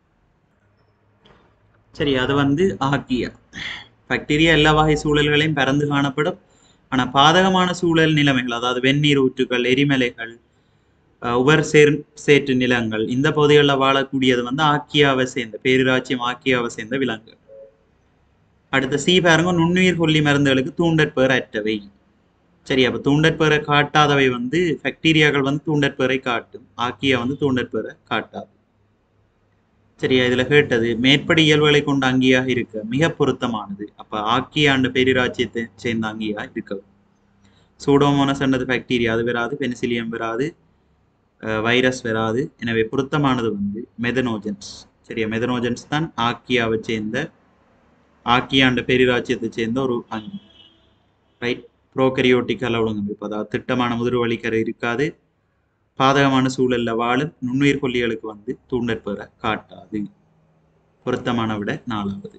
சரி அது வந்து ஆக்கியா பாக்டீரியா எல்லா வகை சூழல்களையும் பறந்து காணப்படும் ஆனா பாதகமான சூழல் நிலைமைகள் அதாவது வெந்நீர் ஊற்றுகள் எரிமலைகள் அஹ், உவர் சேர் சேற்று நிலங்கள் இந்த பகுதிகளில் வாழக்கூடியது வந்து ஆக்கியாவை சேர்ந்த பேரிராச்சியம் ஆக்கியாவை சேர்ந்த விலங்கு அடுத்த சி பாருங்க நுண்ணுயிர் கொல்லி மருந்துகளுக்கு தூண்டற்பேர் அற்றவை சரி அப்ப தூண்டற்பேரை காட்டாதவை வந்து பாக்டீரியாக்கள் வந்து தூண்டற்பேரை காட்டும் ஆக்கியா வந்து தூண்டற்பேரை காட்டாது சரியா இதுல கேட்டது மேற்படி இயல்புகளை கொண்ட அங்கியாக இருக்க மிக பொருத்தமானது அப்ப ஆக்கியா என்ற பேரிராச்சியத்தை சேர்ந்த அங்கியா இருக்க சூடோமோனஸ் என்றது பாக்டீரியா அது வராது பெனிசிலியம் வராது அஹ் வைரஸ் வராது எனவே பொருத்தமானது வந்து மெதனோஜென்ஸ் சரியா மெதனோஜென்ஸ் தான் ஆக்கியாவை சேர்ந்த ஆக்கியாண்ட பேரிராச்சியத்தை சேர்ந்த ஒரு அங்கி ரைட் ப்ரோகரியோட்டிக் ஒழுங்கமைப்பு அதாவது திட்டமான முதிர் வழிக்கரை இருக்காது பாதகமான சூழல்ல வாழும் நுண்ணுயிர் கொல்லிகளுக்கு வந்து தூண்டற்பெற காட்டாது பொருத்தமான விட நாலாவது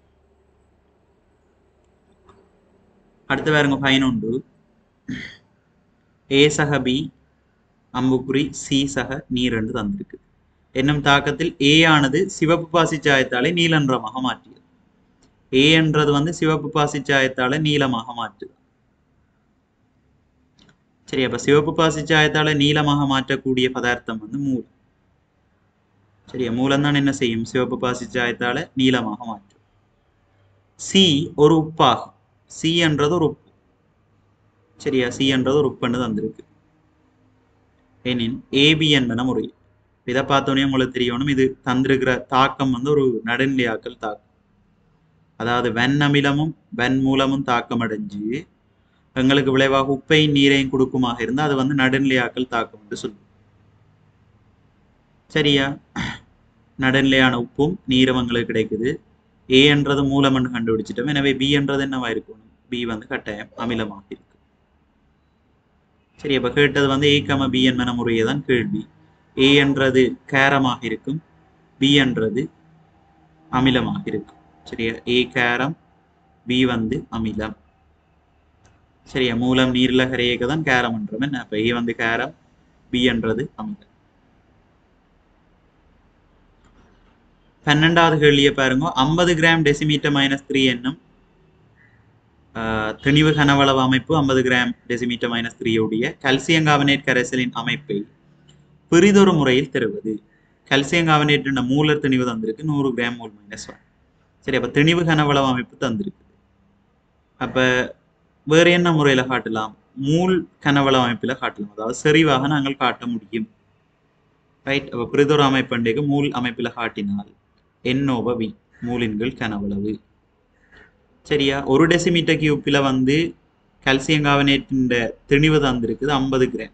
அடுத்து பாருங்க பதினொன்று ஏ சக பி அம்புக்குறி சி சக நீர் என்று தந்திருக்கு என்னும் தாக்கத்தில் ஏ ஆனது சிவப்பு பாசி சாயத்தாலே நீலன்றமாக மாற்றியது ஏ என்றது வந்து சிவப்பு பாசி சாயத்தால நீலமாக மாற்றுது சரி அப்ப சிவப்பு பாசி சாயத்தால நீலமாக மாற்றக்கூடிய பதார்த்தம் வந்து மூலம் சரியா மூலம் தான் என்ன செய்யும் சிவப்பு பாசி சாயத்தால நீலமாக மாற்றும் சி ஒரு உப்பாகும் சி என்றது ஒரு உப்பு சரியா சி என்றது ஒரு உப்புன்னு தந்திருக்கு எனின் ஏபி என்பன முறை இதை பார்த்தோன்னே உங்களுக்கு தெரியணும் இது தந்திருக்கிற தாக்கம் வந்து ஒரு நடுநிலையாக்கல் தாக்கம் அதாவது வெண் அமிலமும் வெண் மூலமும் தாக்கம் அடைஞ்சு எங்களுக்கு விளைவாக உப்பையும் நீரையும் கொடுக்குமாக இருந்தால் அது வந்து நடுநிலையாக்கல் தாக்கம் என்று சொல்லும் சரியா நடுநிலையான உப்பும் நீரும் எங்களுக்கு கிடைக்குது ஏ என்றது மூலம் என்று கண்டுபிடிச்சிட்டோம் எனவே பி என்றது என்னவா இருக்கணும் பி வந்து கட்டாயம் அமிலமாக இருக்கு சரி அப்ப கேட்டது வந்து ஏ கம பி என்பன முறையே தான் கேள்வி ஏ என்றது கேரமாக இருக்கும் பி என்றது அமிலமாக இருக்கும் சரியா ஏ கேரம் பி வந்து அமிலம் சரியா மூலம் நீர்ல கரையேக்க தான் கேரம் என்றோம் என்ன அப்ப ஏ வந்து கேரம் பி என்றது அமிலம் பன்னெண்டாவது கேள்வியை பாருங்க ஐம்பது கிராம் டெசிமீட்டர் மைனஸ் த்ரீ என்னும் ஆஹ், திணிவு கனவளவு அமைப்பு ஐம்பது கிராம் டெசிமீட்டர் மைனஸ் த்ரீயுடைய கல்சியம் கார்பனேட் கரைசலின் அமைப்பை பிரிதொரு முறையில் தருவது கல்சியம் கார்பனேட் என்ற மூலர் திணிவு தந்திருக்கு நூறு கிராம் மூல் மைனஸ் ஒன் சரி அப்ப திணிவு கனவளவு அமைப்பு தந்திருக்கு அப்ப வேற என்ன முறையில காட்டலாம் மூல் கனவள அமைப்பில காட்டலாம் அதாவது செறிவாக நாங்கள் காட்ட முடியும் ரைட் அப்ப பிரிதொரு அமைப்பண்டைக்கு மூல் அமைப்பில காட்டினால் எண்ணோப வி மூலின்கள் கனவளவு சரியா ஒரு டெசிமீட்டர் கியூப்பில் வந்து கல்சியம் கார்பனேட்டின் திணிவு தந்திருக்குது ஐம்பது கிராம்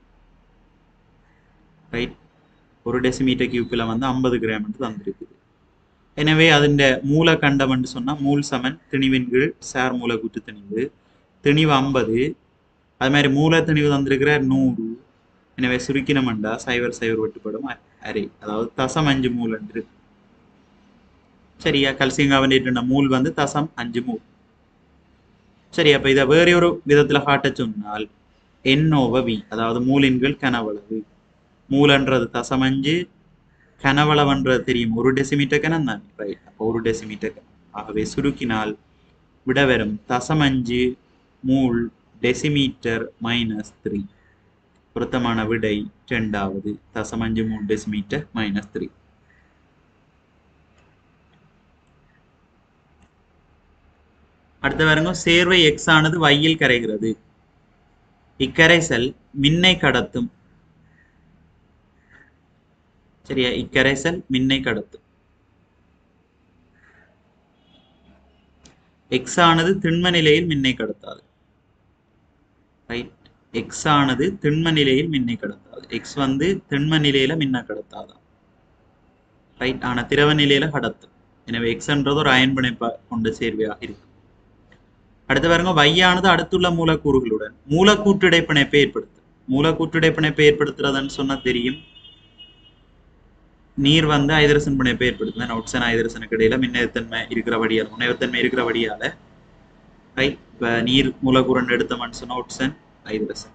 ரைட் ஒரு டெசிமீட்டர் கியூப்பில் வந்து ஐம்பது கிராம் என்று தந்திருக்குது எனவே அதன் மூல கண்டம் என்று சொன்னா மூல் சமன் திணிவின் கீழ் சார் மூலக்கூற்று திணிவு திணிவு ஐம்பது அது மாதிரி மூல திணிவு தந்திருக்கிற நூறு எனவே சுருக்கினமண்டா சைவர் சைவர் வெட்டுப்படும் அ- அரை அதாவது தசம் அஞ்சு மூல் என்று இருக்கு. சரியா கல்சியம் கார்பனேட் மூல் வந்து தசம் அஞ்சு மூல் சரி அப்ப இதை வேற ஒரு விதத்துல காட்ட சொன்னால் என் ஓவர் வி அதாவது மூலின்கள் கனவளவு மூலன்றது தசமஞ்சு கனவளவன்றது தெரியும் ஒரு டெசிமீட்டர் கனம் தான் ரைட் அப்போ ஒரு டெசிமீட்டர் கனம் ஆகவே சுருக்கினால் விட வரும் தசமஞ்சு மூல் டெசிமீட்டர் மைனஸ் த்ரீ பொருத்தமான விடை இரண்டாவது தசமஞ்சு மூணு டெசிமீட்டர் மைனஸ் த்ரீ அடுத்து பாருங்க சேர்வை எக்ஸ் ஆனது வையில் கரைகிறது இக்கரைசல் மின்னை கடத்தும் சரியா இக்கரைசல் மின்னை கடத்தும் எக்ஸ் ஆனது திண்ம நிலையில் மின்னை கடத்தாது ரைட் எக்ஸ் ஆனது திண்ம நிலையில் மின்னை கடத்தாது எக்ஸ் வந்து திண்ம நிலையில மின்ன கடத்தாதான் ரைட் ஆனா திரவ நிலையில கடத்தும் எனவே எக்ஸ்ன்றது ஒரு அயன் பிணைப்பா கொண்ட சேர்வையாக இருக்கும் அடுத்து பாருங்க வையானது அடுத்துள்ள மூலக்கூறுகளுடன் மூலக்கூற்றிடை பிணைப்பை ஏற்படுத்தும் மூலக்கூற்றிடை பிணைப்பை ஏற்படுத்துறதுன்னு சொன்னா தெரியும் நீர் வந்து ஐதரசன் பிணைப்பை ஏற்படுத்தும் ஒட்சன் ஐதரசனுக்கு இடையில மின்னேத்தன்மை இருக்கிறபடியால் முனைவத்தன்மை இருக்கிறபடியால ரைட் இப்ப நீர் மூலக்கூறன் எடுத்தோம்னு சொன்னா ஒட்சன் ஐதரசன்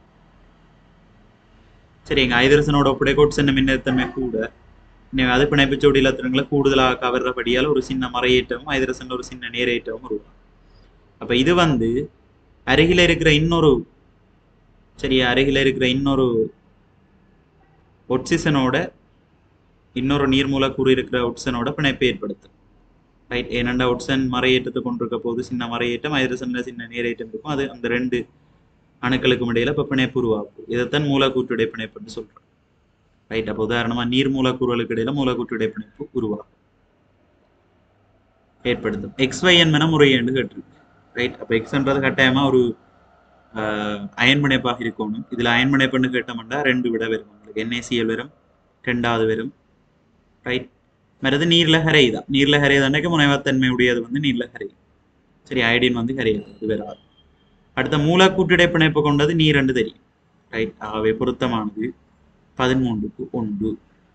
சரி எங்க ஐதரசனோட ஒப்படைக்க ஒட்சன் மின்னேத்தன்மை கூட எனவே அது பிணைப்பு ஜோடி இலத்திரங்களை கூடுதலாக கவர்றபடியால் ஒரு சின்ன மறையேற்றமும் ஐதரசன் ஒரு சின்ன நேரேற்றமும் உருவாகும் அப்ப இது வந்து அருகில இருக்கிற இன்னொரு சரியா அருகில இருக்கிற இன்னொரு ஒட்சிசனோட இன்னொரு நீர் மூலக்கூறு இருக்கிற ஒட்சனோட பிணைப்பை ஏற்படுத்தும் ரைட் ஏனண்டா ஒட்சன் மறையேற்றத்தை கொண்டிருக்க போது சின்ன மறையேற்றம் ஐதரசன்ல சின்ன நீரேற்றம் இருக்கும் அது அந்த ரெண்டு அணுக்களுக்கும் இடையில இப்ப பிணைப்பு உருவாகும் இதைத்தான் மூலக்கூற்றுடைய பிணைப்புன்னு சொல்றோம் ரைட் அப்போ உதாரணமா நீர் மூலக்கூறுகளுக்கு இடையில மூலக்கூற்றுடைய பிணைப்பு உருவாகும் ஏற்படுத்தும் எக்ஸ் ஒய் என்பன முறையேண்டு கேட்டிருக்கு ரைட் அப்போ எக்ஸ்ன்றது கட்டாயமா ஒரு அயன் பிணைப்பாக இருக்கணும் இதுல அயன் பிணைப்புன்னு கேட்டோம்னா ரெண்டு விட வரும் உங்களுக்கு என்ஏசிஎல் வரும் ரெண்டாவது வரும் ரைட் மற்றது நீர்ல ஹரை தான் நீர்ல ஹரை தானே முனைவத்தன்மை உடையது வந்து நீர்ல ஹரை சரி அயடின் வந்து ஹரையாது அது வராது அடுத்த மூலக்கூற்றிடை பிணைப்பு கொண்டது நீர் ரெண்டு தெரியும் ரைட் ஆகவே பொருத்தமானது பதிமூன்றுக்கு ஒன்று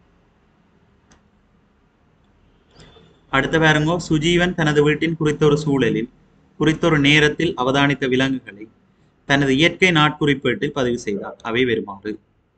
அடுத்த பாருங்கோ சுஜீவன் தனது வீட்டின் குறித்தொரு சூழலில் குறித்தொரு நேரத்தில் அவதானித்த விலங்குகளை தனது இயற்கை நாட்குறிப்பேட்டில் பதிவு செய்தார் அவை வருமாறு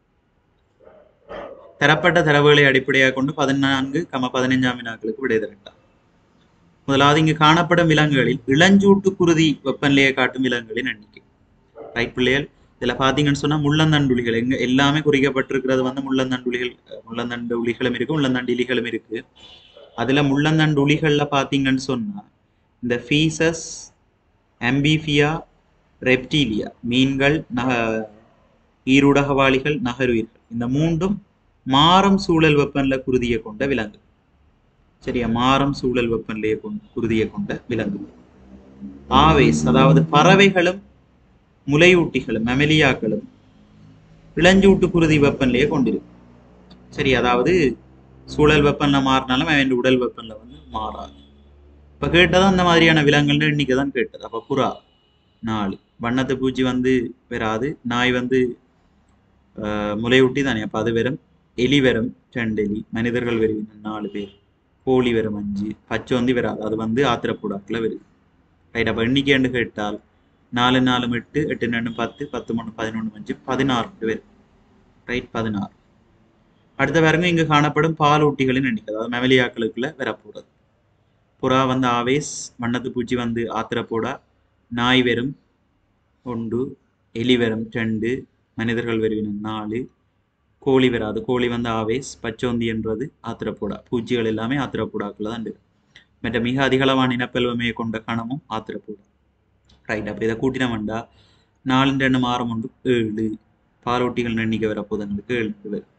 தரப்பட்ட தரவுகளை அடிப்படையாக கொண்டு பதினான்கு கம பதினைஞ்சாம் வினாக்களுக்கு விடை திரட்டார் முதலாவது இங்கு காணப்படும் விலங்குகளில் இளஞ்சூட்டு குருதி வெப்பநிலையை காட்டும் விலங்குகளின் எண்ணிக்கை ரைட் பிள்ளைகள் இதுல பாத்தீங்கன்னு சொன்னா முள்ளந்தண்டுளிகள் எங்க எல்லாமே குறிக்கப்பட்டிருக்கிறது வந்து முள்ளந்தண்டுளிகள் முள்ளந்தண்டு உளிகளும் இருக்கு முள்ளந்தண்டு இலிகளும் இருக்கு அதுல முள்ளந்தண்டு உளிகள்ல பாத்தீங்கன்னு சொன்னா இந்த ஃபீசஸ் அம்பிஃபியா ரெப்டீலியா மீன்கள் நக ஈருடகவாளிகள் நகருயிர்கள் இந்த மூன்றும் மாறும் சூழல் வெப்பநிலை குருதியை கொண்ட விலங்கு சரியா மாறும் சூழல் வெப்பநிலையை கொண்ட குருதியை கொண்ட விலங்கு ஆவேஸ் அதாவது பறவைகளும் முலையூட்டிகளும் மெமலியாக்களும் இளஞ்சூட்டு குருதி வெப்பநிலையை கொண்டிருக்கும் சரி அதாவது சூழல் வெப்பநிலை மாறினாலும் அவன் உடல் வெப்பநிலை வந்து மாறாது இப்ப கேட்டதும் அந்த மாதிரியான விலங்குகள் எண்ணிக்கை தான் கேட்டது அப்ப புறா நாலு வண்ணத்து பூச்சி வந்து வராது நாய் வந்து முலையூட்டி தானே அப்ப அது வெறும் எலி வெறும் ரெண்டு எலி மனிதர்கள் வெறும் நாலு பேர் கோழி வெறும் அஞ்சு பச்சை வந்து வராது அது வந்து ஆத்திரப்புடாக்கில் வருது ரைட் அப்போ எண்ணிக்கைன்னு கேட்டால் நாலு நாலு எட்டு எட்டு ரெண்டு பத்து பத்து மூணு பதினொன்று அஞ்சு பதினாறு பேர் ரைட் பதினாறு அடுத்த பாருங்க இங்கு காணப்படும் பாலூட்டிகளின் எண்ணிக்கை அதாவது மெமலியாக்களுக்குள்ள வரப்போறது புறா வந்து ஆவேஸ் வண்ணத்து பூச்சி வந்து ஆத்திரப்போடா நாய் வெறும் ஒன்று எலி வெறும் ரெண்டு மனிதர்கள் வெறுவினம் நாலு கோழி வராது கோழி வந்து ஆவேஸ் பச்சோந்தி என்றது ஆத்திரப்போடா பூச்சிகள் எல்லாமே ஆத்திரப்போடாக்குள்ள தான் இருக்கு மற்ற மிக அதிகளவான இனப்பெல்வமையை கொண்ட கணமும் ஆத்திரப்போடா ரைட் அப்போ இதை கூட்டினோம்டா நாலு ரெண்டு மாறம் உண்டு ஏழு பாலூட்டிகள் எண்ணிக்கை வரப்போது எங்களுக்கு ஏழு பேர்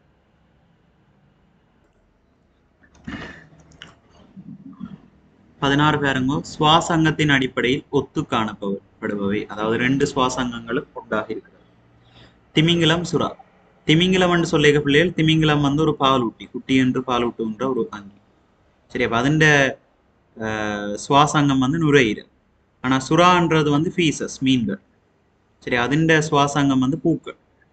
பதினாறு பேருங்கோ சுவாசங்கத்தின் அடிப்படையில் ஒத்து காணப்படுபவை அதாவது ரெண்டு சுவாசங்கங்களும் உண்டாக இருக்கிறது திமிங்கிலம் சுறா திமிங்கிலம் என்று சொல்லிய பிள்ளைகள் திமிங்கிலம் வந்து ஒரு பாலூட்டி குட்டி என்று பாலூட்டுன்ற ஒரு அங்கி சரி அப்போ அதிண்ட சுவாசங்கம் வந்து நுரையீரல் ஆனால் சுறான்றது வந்து ஃபீசஸ் மீன்கள் சரி அதிண்ட சுவாசங்கம் வந்து பூக்கள்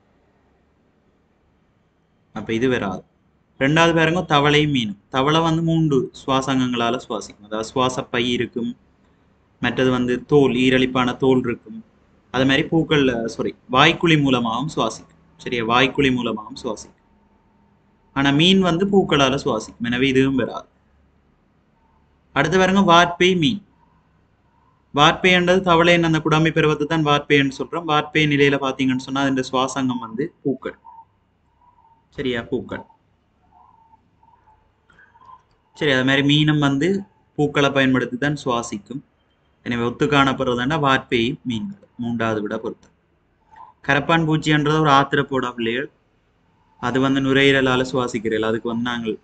அப்போ இது வராது ரெண்டாவது பேருங்க தவளை மீன் தவளை வந்து மூன்று சுவாசங்கங்களால சுவாசிக்கும் அதாவது சுவாச பை இருக்கும் மற்றது வந்து தோல் ஈரலிப்பான தோல் இருக்கும் அது மாதிரி பூக்கள் சாரி வாய்க்குழி மூலமாகவும் சுவாசிக்கும் சரியா வாய்க்குழி மூலமாகவும் சுவாசிக்கும் ஆனா மீன் வந்து பூக்களால சுவாசிக்கும் எனவே இதுவும் வராது அடுத்து பாருங்க வார்ப்பை மீன் வார்ப்பைன்றது தவளைன்னு அந்த குடாமை பருவத்தை தான் வார்ப்பைன்னு சொல்றோம் வார்ப்பை நிலையில பாத்தீங்கன்னு சொன்னா அதோட சுவாசங்கம் வந்து பூக்கள் சரியா பூக்கள் சரி அது மாதிரி மீனும் வந்து பூக்களை பயன்படுத்தி தான் சுவாசிக்கும் எனவே ஒத்து காணப்படுறதுன்னா வார்ப்பை மீன்கள் மூன்றாவது விட பொறுத்து கரப்பான் பூச்சின்றது ஒரு ஆத்திரப்போட பிள்ளைகள் அது வந்து நுரையீரலால சுவாசிக்கிறீர்கள் அதுக்கு வந்து நாங்கள்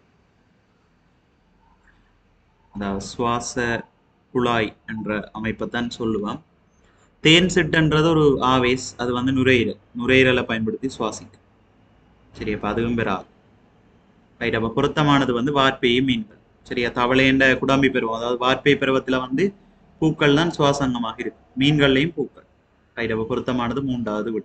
அதாவது சுவாச குழாய் என்ற அமைப்பை தான் சொல்லுவோம் தேன் சிட்டுன்றது ஒரு ஆவேஸ் அது வந்து நுரையீரல் நுரையீரலை பயன்படுத்தி சுவாசிக்கும் சரி அப்ப அதுவும் பெறாது ரைட் அப்ப பொருத்தமானது வந்து வார்ப்பை மீன்கள் சரியா தவளைன்ற குடாம்பி பருவம் அதாவது வார்ப்பை பருவத்துல வந்து பூக்கள் தான் சுவாசங்கமாக இருக்கு மீன்கள்லையும் பூக்கள் ரைட் அப்ப பொருத்தமானது மூன்றாவது விட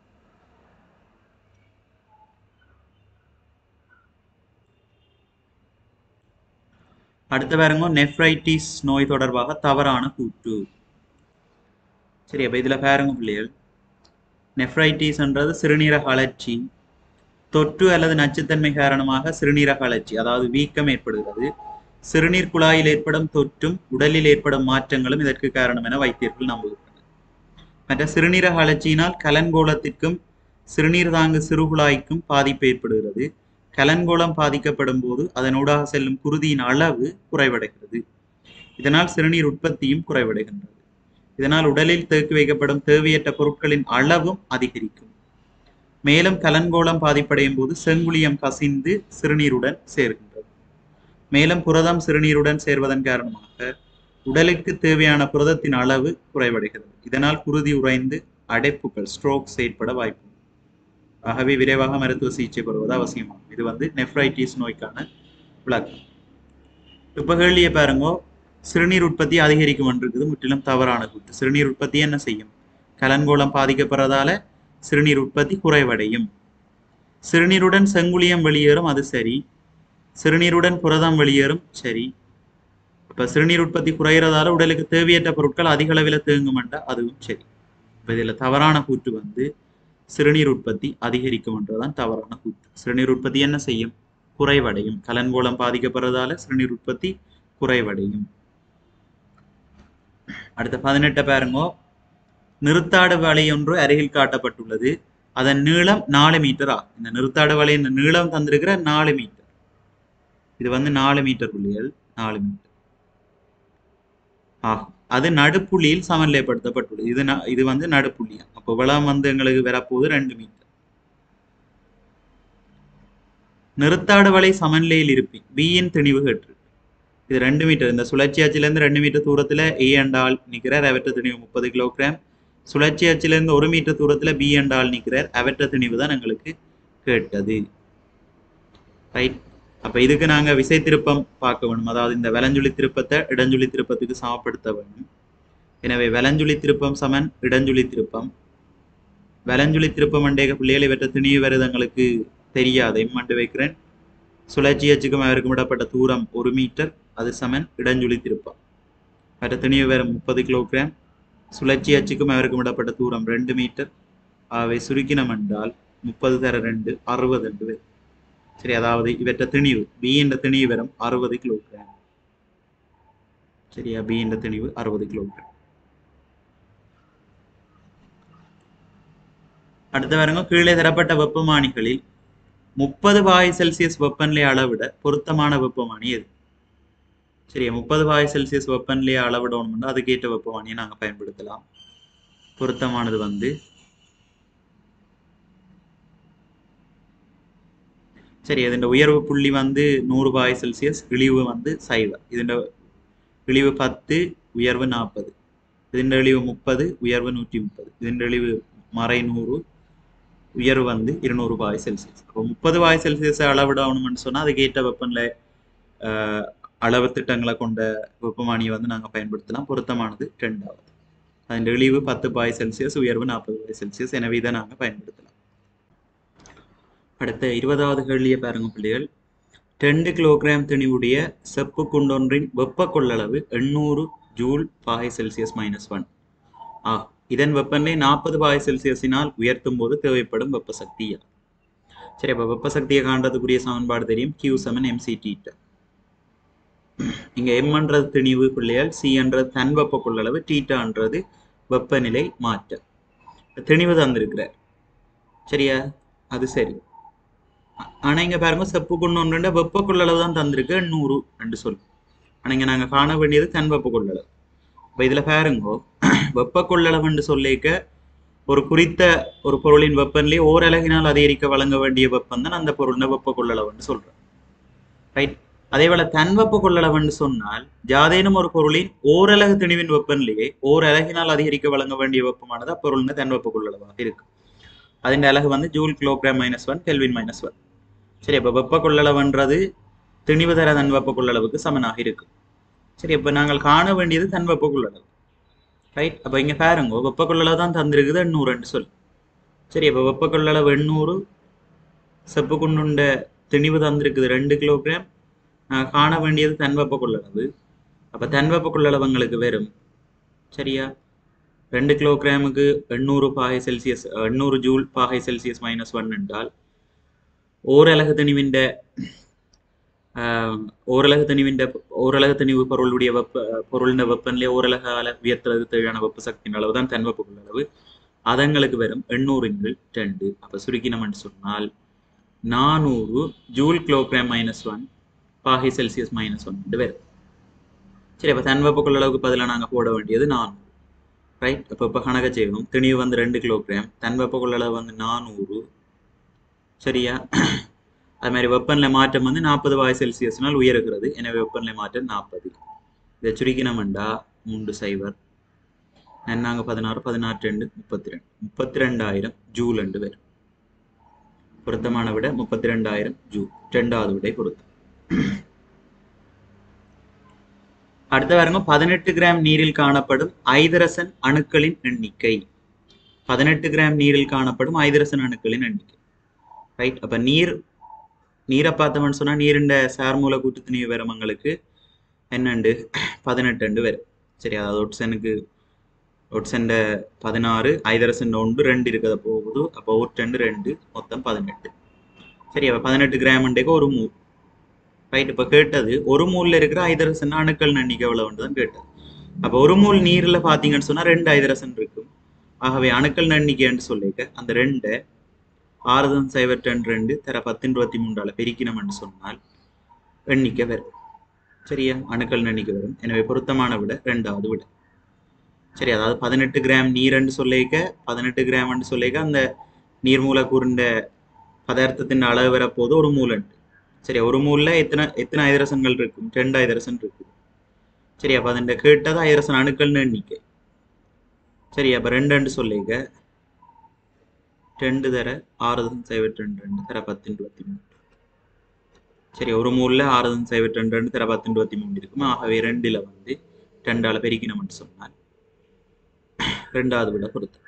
அடுத்த பாருங்க நெஃப்ரைட்டிஸ் நோய் தொடர்பாக தவறான கூற்று சரி அப்ப இதுல பாருங்க பிள்ளைகள் நெஃப்ரைட்டிஸ்ன்றது சிறுநீரக அழற்சி தொற்று அல்லது நச்சுத்தன்மை காரணமாக சிறுநீரக அழற்சி அதாவது வீக்கம் ஏற்படுகிறது சிறுநீர் குழாயில் ஏற்படும் தொற்றும் உடலில் ஏற்படும் மாற்றங்களும் இதற்கு காரணம் என வைத்தியர்கள் நம்புகின்றனர் மற்ற சிறுநீரக அழற்சியினால் கலன்கோளத்திற்கும் சிறுநீர் தாங்கு சிறுகுழாய்க்கும் பாதிப்பு ஏற்படுகிறது கலன்கோளம் பாதிக்கப்படும் போது அதனூடாக செல்லும் குருதியின் அளவு குறைவடைகிறது இதனால் சிறுநீர் உற்பத்தியும் குறைவடைகின்றது இதனால் உடலில் தேக்கி வைக்கப்படும் தேவையற்ற பொருட்களின் அளவும் அதிகரிக்கும் மேலும் கலன்கோளம் பாதிப்படையும் போது செங்குளியம் கசிந்து சிறுநீருடன் சேர்கின்றது மேலும் புரதம் சிறுநீருடன் சேர்வதன் காரணமாக உடலுக்கு தேவையான புரதத்தின் அளவு குறைவடைகிறது இதனால் குருதி உறைந்து அடைப்புகள் ஸ்ட்ரோக்ஸ் ஏற்பட வாய்ப்பு உண்டு. ஆகவே விரைவாக மருத்துவ சிகிச்சை பெறுவது அவசியமாகும் இது வந்து நெஃப்ரைட்டிஸ் நோய்க்கான விளக்கம் இப்ப கேள்வியை பாருங்க சிறுநீர் உற்பத்தி அதிகரிக்கும் இருக்குது முற்றிலும் தவறான கூற்று சிறுநீர் உற்பத்தி என்ன செய்யும் கலன்கோளம் பாதிக்கப்படுறதால சிறுநீர் உற்பத்தி குறைவடையும் சிறுநீருடன் செங்குளியம் வெளியேறும் அது சரி சிறுநீருடன் புரதம் வெளியேறும் சரி இப்ப சிறுநீர் உற்பத்தி குறைகிறதால உடலுக்கு தேவையற்ற பொருட்கள் அதிக அளவில் தேங்குமெண்டா அதுவும் சரி இப்ப இதுல தவறான கூற்று வந்து சிறுநீர் உற்பத்தி அதிகரிக்கும் என்றுதான் தவறான கூற்று சிறுநீர் உற்பத்தி என்ன செய்யும் குறைவடையும் கலன்கோளம் பாதிக்கப்படுறதால சிறுநீர் உற்பத்தி குறைவடையும் அடுத்த பதினெட்டு பாருங்கோ நிறுத்தாடு வலை ஒன்று அருகில் காட்டப்பட்டுள்ளது அதன் நீளம் நாலு மீட்டர் ஆகும் இந்த நிறுத்தாடு வலையின் நீளம் தந்திருக்கிற நாலு மீட்டர் இது வந்து நாலு மீட்டர் புள்ளிகள் நாலு மீட்டர் ஆகும் அது நடுப்புள்ளியில் சமநிலைப்படுத்தப்பட்டுள்ளது இது ந- இது வந்து நடுப்புள்ளியா அப்போ விளம் வந்து எங்களுக்கு வரப்போகுது ரெண்டு மீட்டர் நிறுத்தாடு வலை சமநிலையில் இருப்பின் பியின் திணிவு கேட்டு இது ரெண்டு மீட்டர் இந்த சுழற்சி அச்சிலேருந்து ரெண்டு மீட்டர் தூரத்துல ஏ அண்டால் நிற்கிறார் அவற்ற திணிவு முப்பது கிலோகிராம் சுழற்சி அச்சிலேருந்து ஒரு மீட்டர் தூரத்துல பி அண்டால் நிற்கிறார் அவற்ற திணிவு தான் எங்களுக்கு கேட்டது ரைட் அப்ப இதுக்கு நாங்க விசை திருப்பம் பார்க்க வேணும் அதாவது இந்த வலஞ்சுழி திருப்பத்தை இடஞ்சுழி திருப்பத்துக்கு சமப்படுத்த வேணும் எனவே வலஞ்சுழி திருப்பம் சமன் இடஞ்சுழி திருப்பம் வலஞ்சுழி திருப்பம் அண்டேக பிள்ளைகள் இவற்றை திணிவு வருது எங்களுக்கு தெரியாது எம்மண்டு வைக்கிறேன் சுழற்சி அச்சுக்கும் அவருக்கும் விடப்பட்ட தூரம் ஒரு மீட்டர் அது சமன் இடஞ்சுழி திருப்பம் மற்ற திணிவு வேறு முப்பது கிலோகிராம் சுழற்சி அச்சுக்கும் அவருக்கும் விடப்பட்ட தூரம் ரெண்டு மீட்டர் அவை சுருக்கினம் என்றால் முப்பது தர ரெண்டு அறுபது என்று வரும் சரி அதாவது இவற்ற திணிவு பி என்ற திணிவு வரும் அறுபது கிலோகிராம் சரியா பி என்ற திணிவு அறுபது கிலோகிராம் அடுத்த வரங்க கீழே தரப்பட்ட வெப்பமானிகளில் முப்பது பாய் செல்சியஸ் வெப்பநிலை அளவிட பொருத்தமான வெப்பமானி எது சரியா முப்பது பாய் செல்சியஸ் வெப்பநிலையை அளவிடணும்னா அதுக்கேற்ற வெப்பமானியை நாங்க பயன்படுத்தலாம் பொருத்தமானது வந்து சரி ഇതിന്റെ உயர்வு புள்ளி வந்து நூறு பாய் செல்சியஸ் இழிவு வந்து சைவர் ഇതിന്റെ ഇളിവ് പത്ത് ഉയർവ് നാൽപ്പത് ഇതിന്റെ ഇളിവ് മുപ്പത് ഉയർവ് നൂറ്റി മുപ്പത് ഇതിന്റെ ഇളിവ് മറൈ നൂറ് உயர்வு வந்து இருநூறு பாய் செல்சியஸ் அப்போ முப்பது பாய் செல்சியஸ் அளவிடணும்னு சொன்னா அதுக்கேற்ற வெப்பநிலை ஆஹ், அளவு திட்டங்களை கொண்ட வெப்பமானியை வந்து நாங்க பயன்படுத்தலாம் பொருத்தமானது ரெண்டாவது அதன் இழிவு பத்து பாய் செல்சியஸ் உயர்வு நாற்பது பாய் செல்சியஸ் எனவே இதை நாங்க பயன்படுத்தலாம் அடுத்த இருபதாவது கேள்வியை பாருங்க பிள்ளைகள் ரெண்டு கிலோகிராம் திணிவுடைய செப்பு குண்டொன்றின் வெப்ப கொள்ளளவு எண்ணூறு ஜூல் பாய் செல்சியஸ் மைனஸ் ஒன் ஆகும் இதன் வெப்பநிலை நாற்பது பாய் செல்சியஸினால் உயர்த்தும் போது தேவைப்படும் வெப்ப சக்தியா சரி அப்ப வெப்ப சக்தியை காண்றதுக்குரிய சமன்பாடு தெரியும் கியூ செவன் எம்சி டீட்டா இங்க எம்ன்றது திணிவு பிள்ளையால் சின்றது தன் வெப்ப கொள்ளளவு டீட்டான்றது வெப்பநிலை மாற்றம் திணிவு தந்திருக்கிறார் சரியா அது சரி ஆ- ஆனா இங்க பாருங்க செப்பு கொண்டு வெப்ப கொள்ளளவு தான் தந்திருக்கு எண்ணூறு என்று சொல்லு ஆனா இங்க நாங்க காண வேண்டியது தன் வெப்ப கொள்ளளவு இப்ப இதுல பாருங்க வெப்ப கொள்ளளவுன்னு சொல்லிக்க ஒரு குறித்த ஒரு பொருளின் வெப்பநிலை ஓரலகினால் அதிகரிக்க வழங்க வேண்டிய வெப்பம் தான் அந்த பொருளின் வெப்ப கொள்ளளவுன்னு சொல்றோம் ரைட் அதே போல தன் வெப்ப கொள்ளளவுன்னு சொன்னால் யாதேனும் ஒரு பொருளின் ஓரலகு திணிவின் வெப்பநிலையை ஓரலகினால் அதிகரிக்க வழங்க வேண்டிய வெப்பமானது அப்பொருளின் தன் வெப்ப கொள்ளளவாக இருக்கு അതിന്റെ அலகு வந்து joule kilogram minus one kelvin minus one சரி அப்போ வெப்ப கொள்ளளவுன்றது திணிவு தர தன் வெப்ப கொள்ளளவுக்கு சமனாக இருக்கு சரி அப்போ நாங்கள் காண வேண்டியது தன் வெப்ப கொள்ளளவு ரைட் அப்போ இங்க பாருங்க வெப்ப கொள்ளளவு தான் தந்திருக்குது எண்ணூறுன்னு சொல்லி சரி அப்போ வெப்ப கொள்ளளவு எண்ணூறு செப்பு கொண்டுண்ட திணிவு தந்திருக்குது ரெண்டு கிலோகிராம் நான் காண வேண்டியது தன் வெப்ப கொள்ளளவு அப்போ தன் வெப்ப கொள்ளளவு எங்களுக்கு வரும் சரியா ரெண்டு கிலோகிராமுக்கு எண்ணூறு பாகை செல்சியஸ் எண்ணூறு ஜூல் பாகை செல்சியஸ் மைனஸ் ஒன் என்றால் ஓரலகு திணிவிൻ്റെ ஓரலகு திணிவிൻ്റെ ஓரலகு திணிவு பொருளுடைய வெப்ப பொருளின் வெப்பநிலை ஓரலகால உயர்த்துறதுக்கு தேவையான வெப்ப சக்தியின் அளவு தான் தன் வெப்ப கொள்ளளவு அதங்களுக்கு வரும் எண்ணூறுங்கள் ரெண்டு அப்போ சுருக்கினம்னு சொன்னால் நானூறு ஜூல் கிலோகிராம் மைனஸ் ஒன் பாகை செல்சியஸ் மைனஸ் ஒன் வரும் சரி அப்போ தன் வெப்ப கொள்ளளவுக்கு பதிலாக நாங்கள் போட வேண்டியது நானூறு ரைட் அப்போ இப்போ கணக்கு செய்யணும் திணிவு வந்து ரெண்டு கிலோகிராம் தன் வெப்ப கொள்ளளவு வந்து நானூறு சரியா அது மாதிரி வெப்பநிலை மாற்றம் வந்து நாற்பது வாய் செல்சியஸ்னால் உயர்கிறது எனவே வெப்பநிலை மாற்றம் நாற்பது இதை சுருக்கினோம்டா மூன்று சைபர் நன்னாங்க பதினாறு பதினாறு ரெண்டு முப்பத்தி ரெண்டு முப்பத்தி ரெண்டாயிரம் ஜூல் ரெண்டு பேர் பொருத்தமான விட முப்பத்தி ரெண்டாயிரம் ஜூல் ரெண்டாவது விடை பொருத்தம் அடுத்த பாருங்க பதினெட்டு கிராம் நீரில் காணப்படும் ஐதரசன் அணுக்களின் எண்ணிக்கை பதினெட்டு கிராம் நீரில் காணப்படும் ஐதரசன் அணுக்களின் எண்ணிக்கை ரைட் அப்ப நீர் நீரை பார்த்தோம்னு சொன்னா நீருண்ட சார்மூல கூட்டு நீர் வரமங்களுக்கு என்னண்டு பதினெட்டு வரும் சரி அதாவது ஒட்சனுக்கு ஒட்சண்ட பதினாறு ஐதரசன் ஒன்று ரெண்டு இருக்கிறத போகுது அப்போ ஒட்டு ரெண்டு மொத்தம் பதினெட்டு சரி அப்போ பதினெட்டு கிராம்ண்டேக்கு ஒரு மூ ரைட் இப்போ கேட்டது ஒரு மூலில் இருக்கிற ஐதரசன் அணுக்கள் எண்ணிக்கை எவ்வளவுன்னு தான் கேட்டது அப்போ ஒரு மூல் நீரில் பார்த்தீங்கன்னு சொன்னால் ரெண்டு ஐதரசன் இருக்கும் ஆகவே அணுக்கள் எண்ணிக்கைன்னு சொல்லிக்க அந்த ரெண்டை ஆறுதன் சைபர் டென் ரெண்டு தர பத்து இருபத்தி மூன்றால பெருக்கினோம்னு சொன்னால் எண்ணிக்கை வரும் சரியா அணுக்கள் எண்ணிக்கை வரும் எனவே பொருத்தமான விட ரெண்டாவது விட சரி அதாவது பதினெட்டு கிராம் நீர்ன்னு சொல்லிக்க பதினெட்டு கிராம்னு சொல்லிக்க அந்த நீர் மூலக்கூறுண்ட பதார்த்தத்தின் அளவு வரப்போது ஒரு மூலண்டு சரி ஒரு மூலில் எத்தனை எத்தனை ஐதரசன்கள் இருக்கும் ரெண்டு ஐதரசன் இருக்கு சரி அப்போ அதில் கேட்டது ஐதரசன் அணுக்கள்னு எண்ணிக்கை சரி அப்போ ரெண்டு சொல்லிக்க ரெண்டு தர ஆறுதன் சைவட் ரெண்டு ரெண்டு தர பத்து இருபத்தி மூணு சரி ஒரு மூலில் ஆறுதன் சைவட் ரெண்டு ரெண்டு தர பத்து இருபத்தி மூணு இருக்கும் ஆகவே ரெண்டில் வந்து ரெண்டால பெருக்கினோம்னு சொன்னால் ரெண்டாவது விட பொறுத்து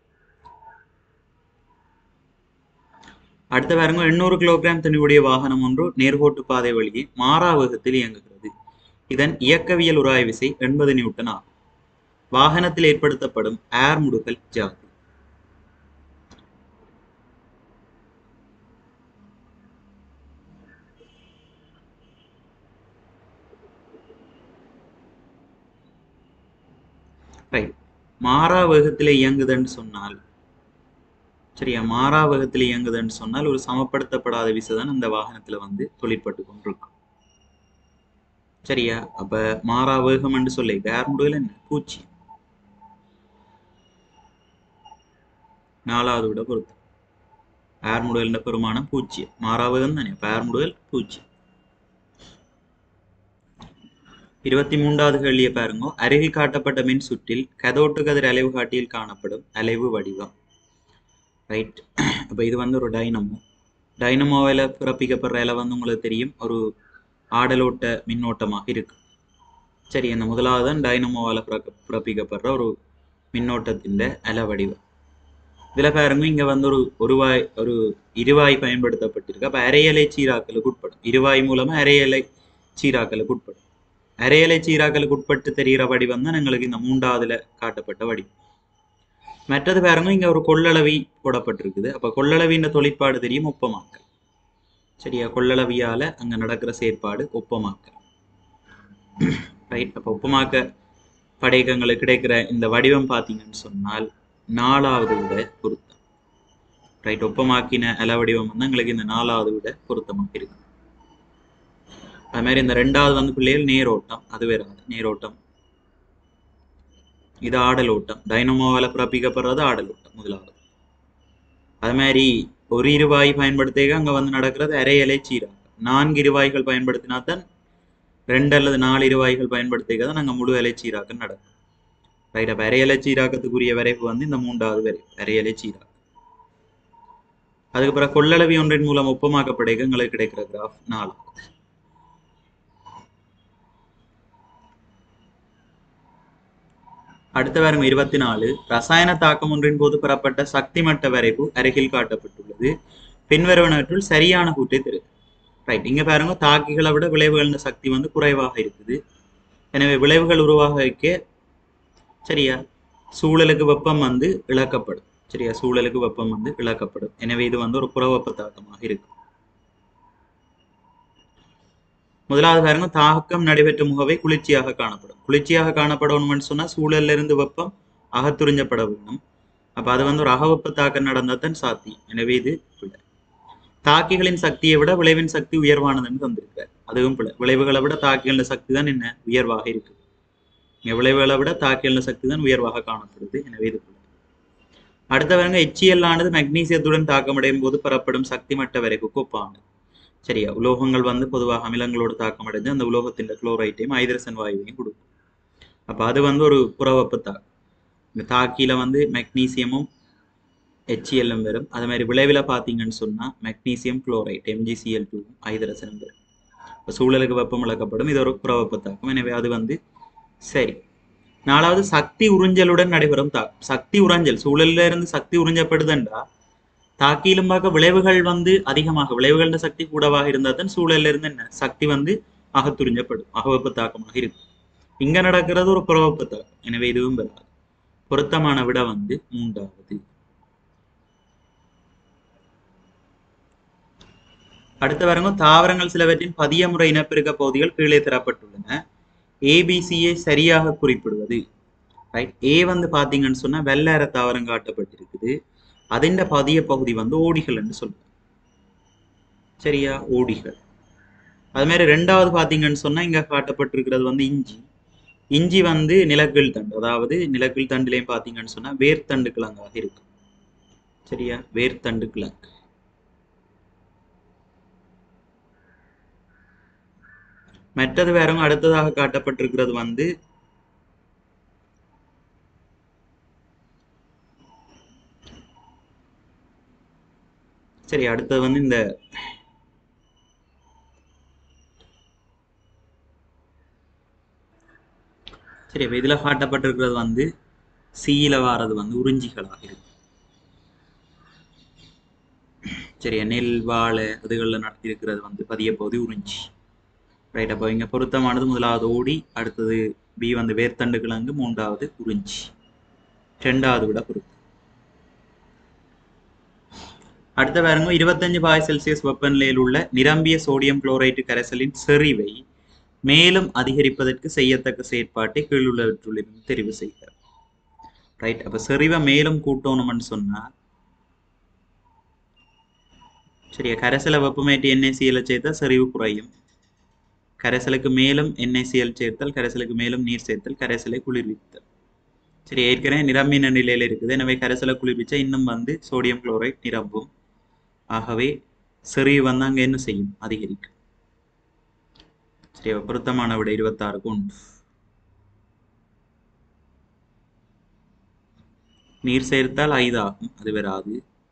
அடுத்த பாருங்க எண்ணூறு கிலோகிராம் திணிவுடைய வாகனம் ஒன்று நேர்கோட்டு பாதை வழியே மாறா வேகத்தில் இயங்குகிறது இதன் இயக்கவியல் உராய் விசை எண்பது நியூட்டன் ஆகும் வாகனத்தில் ஏற்படுத்தப்படும் ஏர் முடுகல் ஜாதி ரைட் மாறா வேகத்தில் இயங்குதுன்னு சொன்னால் சரியா மாறா வேகத்தில் இயங்குதுன்னு சொன்னால் ஒரு சமப்படுத்தப்படாத விசை தான் அந்த வாகனத்துல வந்து தொழிற்பட்டு கொண்டிருக்கும் சரியா அப்ப மாறா வேகம் என்று சொல்லி ஏர் முடியல என்ன பூச்சி நாலாவது விட பொறுத்து ஏர் முடியல் பெருமானம் பூஜ்ஜியம் மாறா வேகம் தானே அப்ப ஏர் முடியல் பூஜ்ஜியம் இருபத்தி மூன்றாவது கேள்வியை பாருங்க அருகில் காட்டப்பட்ட மின் சுற்றில் கதோட்டு கதிர் அலைவு காட்டியில் காணப்படும் அலைவு வடிவம் ரைட் அப்போ இது வந்து ஒரு டைனமோ டைனமோவில் பிறப்பிக்கப்படுற இலை வந்து உங்களுக்கு தெரியும் ஒரு ஆடலோட்ட மின்னோட்டமாக இருக்கு சரி அந்த முதலாவது தான் டைனமோவால் பிறக்க பிறப்பிக்கப்படுற ஒரு மின்னோட்டத்தின் அலை வடிவம் இதில் பாருங்க இங்கே வந்து ஒரு ஒருவாய் ஒரு இருவாய் பயன்படுத்தப்பட்டிருக்கு அப்போ அரையலை சீராக்கலுக்கு உட்படும் இருவாய் மூலமாக அரையலை சீராக்கலுக்கு உட்படும் அரையலை சீராக்கலுக்கு உட்பட்டு தெரிகிற வடிவம் தான் எங்களுக்கு இந்த மூன்றாவதுல காட்டப்பட்ட வடிவம் மற்றது பாருங்க இங்க ஒரு கொள்ளளவி போடப்பட்டிருக்குது அப்ப கொள்ளளவின்ற தொழிற்பாடு தெரியும் ஒப்பமாக்கல் சரியா கொள்ளளவியால அங்க நடக்கிற செயற்பாடு ஒப்பமாக்கல் ரைட் அப்ப ஒப்பமாக்க படைக்கங்களுக்கு கிடைக்கிற இந்த வடிவம் பார்த்தீங்கன்னு சொன்னால் நாலாவது விட பொருத்தம் ரைட் ஒப்பமாக்கின அல வடிவம் வந்து எங்களுக்கு இந்த நாலாவது விட பொருத்தமாக இருக்கு அது மாதிரி இந்த ரெண்டாவது வந்து பிள்ளைகள் நேரோட்டம் அது வேறாது நேரோட்டம் இது ஆடல் ஓட்டம் டைனமோவால் பிறப்பிக்கப்படுறது ஆடல் ஓட்டம் முதலாவது அது மாதிரி ஒரு இருவாய் பயன்படுத்திக அங்க வந்து நடக்கிறது அரை இலை சீராக நான்கு இருவாய்கள் பயன்படுத்தினா தான் ரெண்டு அல்லது நாலு இருவாய்கள் பயன்படுத்திக்க தான் நாங்கள் முழு இலை சீராக்கம் நடக்கும் ரைட் அப்போ அரை இலை சீராக்கத்துக்குரிய வரைப்பு வந்து இந்த மூன்றாவது வரை அரை இலை சீராக்கம் அதுக்கு பிறகு கொள்ளளவி ஒன்றின் மூலம் ஒப்பமாக்கப்படுக எங்களுக்கு கிடைக்கிற கிராஃப் நாலாவது அடுத்த வாரம் இருபத்தி நாலு ரசாயன தாக்கம் ஒன்றின் போது பெறப்பட்ட சக்தி மட்ட வரைப்பு அருகில் காட்டப்பட்டுள்ளது பின்வருவனவற்றுள் சரியான கூட்டை தரு ரைட் இங்க பாருங்க தாக்கிகளை விட விளைவுகளின் சக்தி வந்து குறைவாக இருக்குது எனவே விளைவுகள் உருவாக வைக்க சரியா சூழலுக்கு வெப்பம் வந்து இழக்கப்படும் சரியா சூழலுக்கு வெப்பம் வந்து இழக்கப்படும் எனவே இது வந்து ஒரு புறவெப்ப தாக்கமாக இருக்கும் முதலாவது பாருங்க தாக்கம் நடைபெற்ற முகவை குளிர்ச்சியாக காணப்படும் குளிர்ச்சியாக காணப்படணும்னு சொன்னா சூழல்ல இருந்து வெப்பம் அகத்துறிஞ்சப்பட வேணும் அப்ப அது வந்து ஒரு அகவெப்ப தாக்கம் நடந்தால் தான் சாத்தியம் எனவே இது பிழை தாக்கிகளின் சக்தியை விட விளைவின் சக்தி உயர்வானதுன்னு தந்திருக்காரு அதுவும் பிழை விளைவுகளை விட தாக்கிகளின் சக்தி தான் என்ன உயர்வாக இருக்கு இங்க விளைவுகளை விட தாக்கிகளின் சக்தி தான் உயர்வாக காணப்படுது எனவே இது பிழை அடுத்தவங்க எச்சிஎல் ஆனது மெக்னீசியத்துடன் தாக்கமடையும் போது பெறப்படும் சக்தி மட்ட வரைக்கும் ஒப்பானது சரியா உலோகங்கள் வந்து பொதுவாக அமிலங்களோடு தாக்கமடைஞ்சு அந்த உலோகத்தின் குளோரைட்டையும் ஹைட்ரசன் வாயுவையும் கொடுக்கும் அப்போ அது வந்து ஒரு புறவெப்ப தாக்கம் இந்த தாக்கியில வந்து மெக்னீசியமும் ஹெச்இஎல்லும் வரும் அது மாதிரி விளைவில் பார்த்தீங்கன்னு சொன்னால் மெக்னீசியம் குளோரைட் எம்ஜிசிஎல் டூவும் ஹைட்ரசனும் வரும் இப்போ சூழலுக்கு வெப்பம் இழக்கப்படும் இது ஒரு புறவெப்ப தாக்கம் எனவே அது வந்து சரி நாலாவது சக்தி உறிஞ்சலுடன் நடைபெறும் தாக்கம் சக்தி உறிஞ்சல் சூழல்ல இருந்து சக்தி உறிஞ்சப்படுதுண்டா தாக்கியிலும் பார்க்க விளைவுகள் வந்து அதிகமாக விளைவுகள சக்தி கூடவாக இருந்தால் தான் சூழல்ல இருந்து என்ன சக்தி வந்து அகத்துறிஞ்சப்படும் அகவெப்ப தாக்கமாக இருக்கும் இங்க நடக்கிறது ஒரு புறவெப்ப தாக்கம் எனவே இதுவும் வராது பொருத்தமான விட வந்து மூன்றாவது அடுத்த வரங்க தாவரங்கள் சிலவற்றின் பதிய முறை இனப்பெருக்க பகுதிகள் கீழே தரப்பட்டுள்ளன ஏபிசியை சரியாக குறிப்பிடுவது ரைட் ஏ வந்து பாத்தீங்கன்னு சொன்னா வெள்ளார தாவரம் காட்டப்பட்டிருக்குது அதிண்ட பதிய பகுதி வந்து ஓடிகள் என்று சொல்லுவோம் சரியா ஓடிகள் அது மாதிரி ரெண்டாவது பாத்தீங்கன்னு சொன்னா இங்க காட்டப்பட்டிருக்கிறது வந்து இஞ்சி இஞ்சி வந்து நிலக்கீழ் தண்டு அதாவது நிலக்கீழ் தண்டுலையும் பாத்தீங்கன்னு சொன்னா வேர்த்தண்டு கிழங்காக இருக்கு சரியா வேர்த்தண்டு கிழங்கு மற்றது வேறவங்க அடுத்ததாக காட்டப்பட்டிருக்கிறது வந்து சரி அடுத்தது வந்து இந்த சரி இப்ப இதுல காட்டப்பட்டிருக்கிறது வந்து சீல வாரது வந்து உறிஞ்சிகளாக இருக்கு சரியா நெல் வாழை அதுகளில் நடத்தி இருக்கிறது வந்து பதிய பகுதி உறிஞ்சி ரைட் அப்போ இங்க பொருத்தமானது முதலாவது ஓடி அடுத்தது பி வந்து வேர்த்தண்டு கிழங்கு மூன்றாவது உறிஞ்சி ரெண்டாவது விட பொருத்தம் அடுத்த பாருங்க இருபத்தஞ்சு பாய் செல்சியஸ் வெப்பநிலையில் உள்ள நிரம்பிய சோடியம் குளோரைட்டு கரைசலின் செறிவை மேலும் அதிகரிப்பதற்கு செய்யத்தக்க செயற்பாட்டை கீழுள்ளவற்றிலிருந்து தெரிவு செய்க ரைட் அப்ப செறிவை மேலும் கூட்டணும்னு சொன்னா சரியா கரைசலை வெப்பமேற்றி என்ஐசிஎல் சேர்த்தா செறிவு குறையும் கரைசலுக்கு மேலும் என்ஐசிஎல் சேர்த்தல் கரைசலுக்கு மேலும் நீர் சேர்த்தல் கரைசலை குளிர்வித்தல் சரி ஏற்கனவே நிரம்பின நிலையில இருக்குது எனவே கரைசலை குளிர்விச்சா இன்னும் வந்து சோடியம் குளோரைட் நிரம்பும் ஆகவே செறிவு வந்து அங்க என்ன செய்யும் அதிகரிக்கும் சரி அப்ப பொருத்தமான விட இருபத்தாறுக்கு உண்டு நீர் சேர்த்தால் ஐந்து ஆகும் அது வராது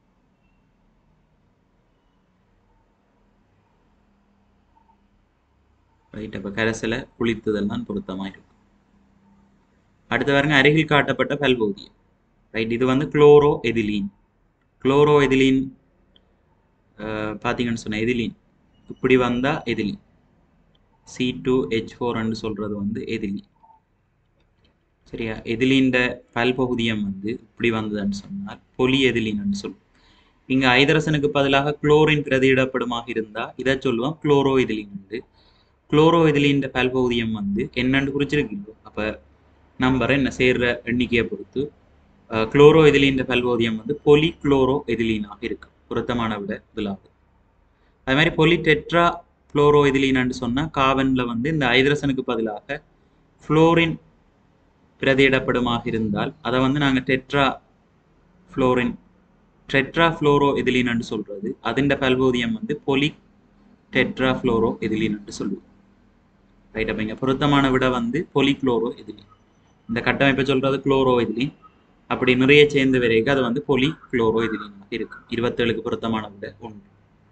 ரைட் அப்ப கரைசலை குளித்துதல் தான் பொருத்தமா இருக்கும் அடுத்து பாருங்க அருகில் காட்டப்பட்ட பல்பகுதியம் ரைட் இது வந்து குளோரோ எதிலீன் குளோரோ எதிலீன் பார்த்தீங்கன்னு சொன்ன எதிலீன் இப்படி வந்தா எதிலீன் சி டூ ஹெச் ஃபோர்ன்னு சொல்றது வந்து எதிலீன் சரியா எதிலின்ற பல்பகுதியம் வந்து இப்படி வந்ததுன்னு சொன்னால் பொலி எதிலின்னு சொல்லுவோம் இங்க ஐதரசனுக்கு பதிலாக குளோரின் பிரதியிடப்படுமாக இருந்தா இதை சொல்லுவோம் குளோரோ எதிலின் குளோரோ எதிலின்ற பல்பகுதியம் வந்து என்னன்னு குறிச்சிருக்கீங்க அப்ப நம்பரை என்ன சேர்ற எண்ணிக்கையை பொறுத்து குளோரோ எதிலின்ற பல்பகுதியம் வந்து பொலி குளோரோ எதிலீனாக இருக்கு பொருத்தமான விட முதலாவது அது மாதிரி பொலி டெட்ரா ஃப்ளோரோ எதிலீனான்னு சொன்னால் காவனில் வந்து இந்த ஐதரசனுக்கு பதிலாக ஃப்ளோரின் பிரதியிடப்படுமாக இருந்தால் அதை வந்து நாங்கள் டெட்ரா ஃப்ளோரின் டெட்ரா ஃப்ளோரோ எதிலீனு சொல்றது அதிண்ட பல்போதியம் வந்து பொலி டெட்ரா ஃப்ளோரோ எதிலீனு சொல்லுவோம் ரைட் அப்போ இங்கே பொருத்தமான விட வந்து பொலி குளோரோ எதிலீன் இந்த கட்டமைப்பை சொல்றது குளோரோ எதிலீன் அப்படி நிறைய சேர்ந்து வரைக்கும் அது வந்து பொலி குளோரோ எதிலீனாக இருக்கும் இருபத்தேழுக்கு பொருத்தமான விட ஒன்று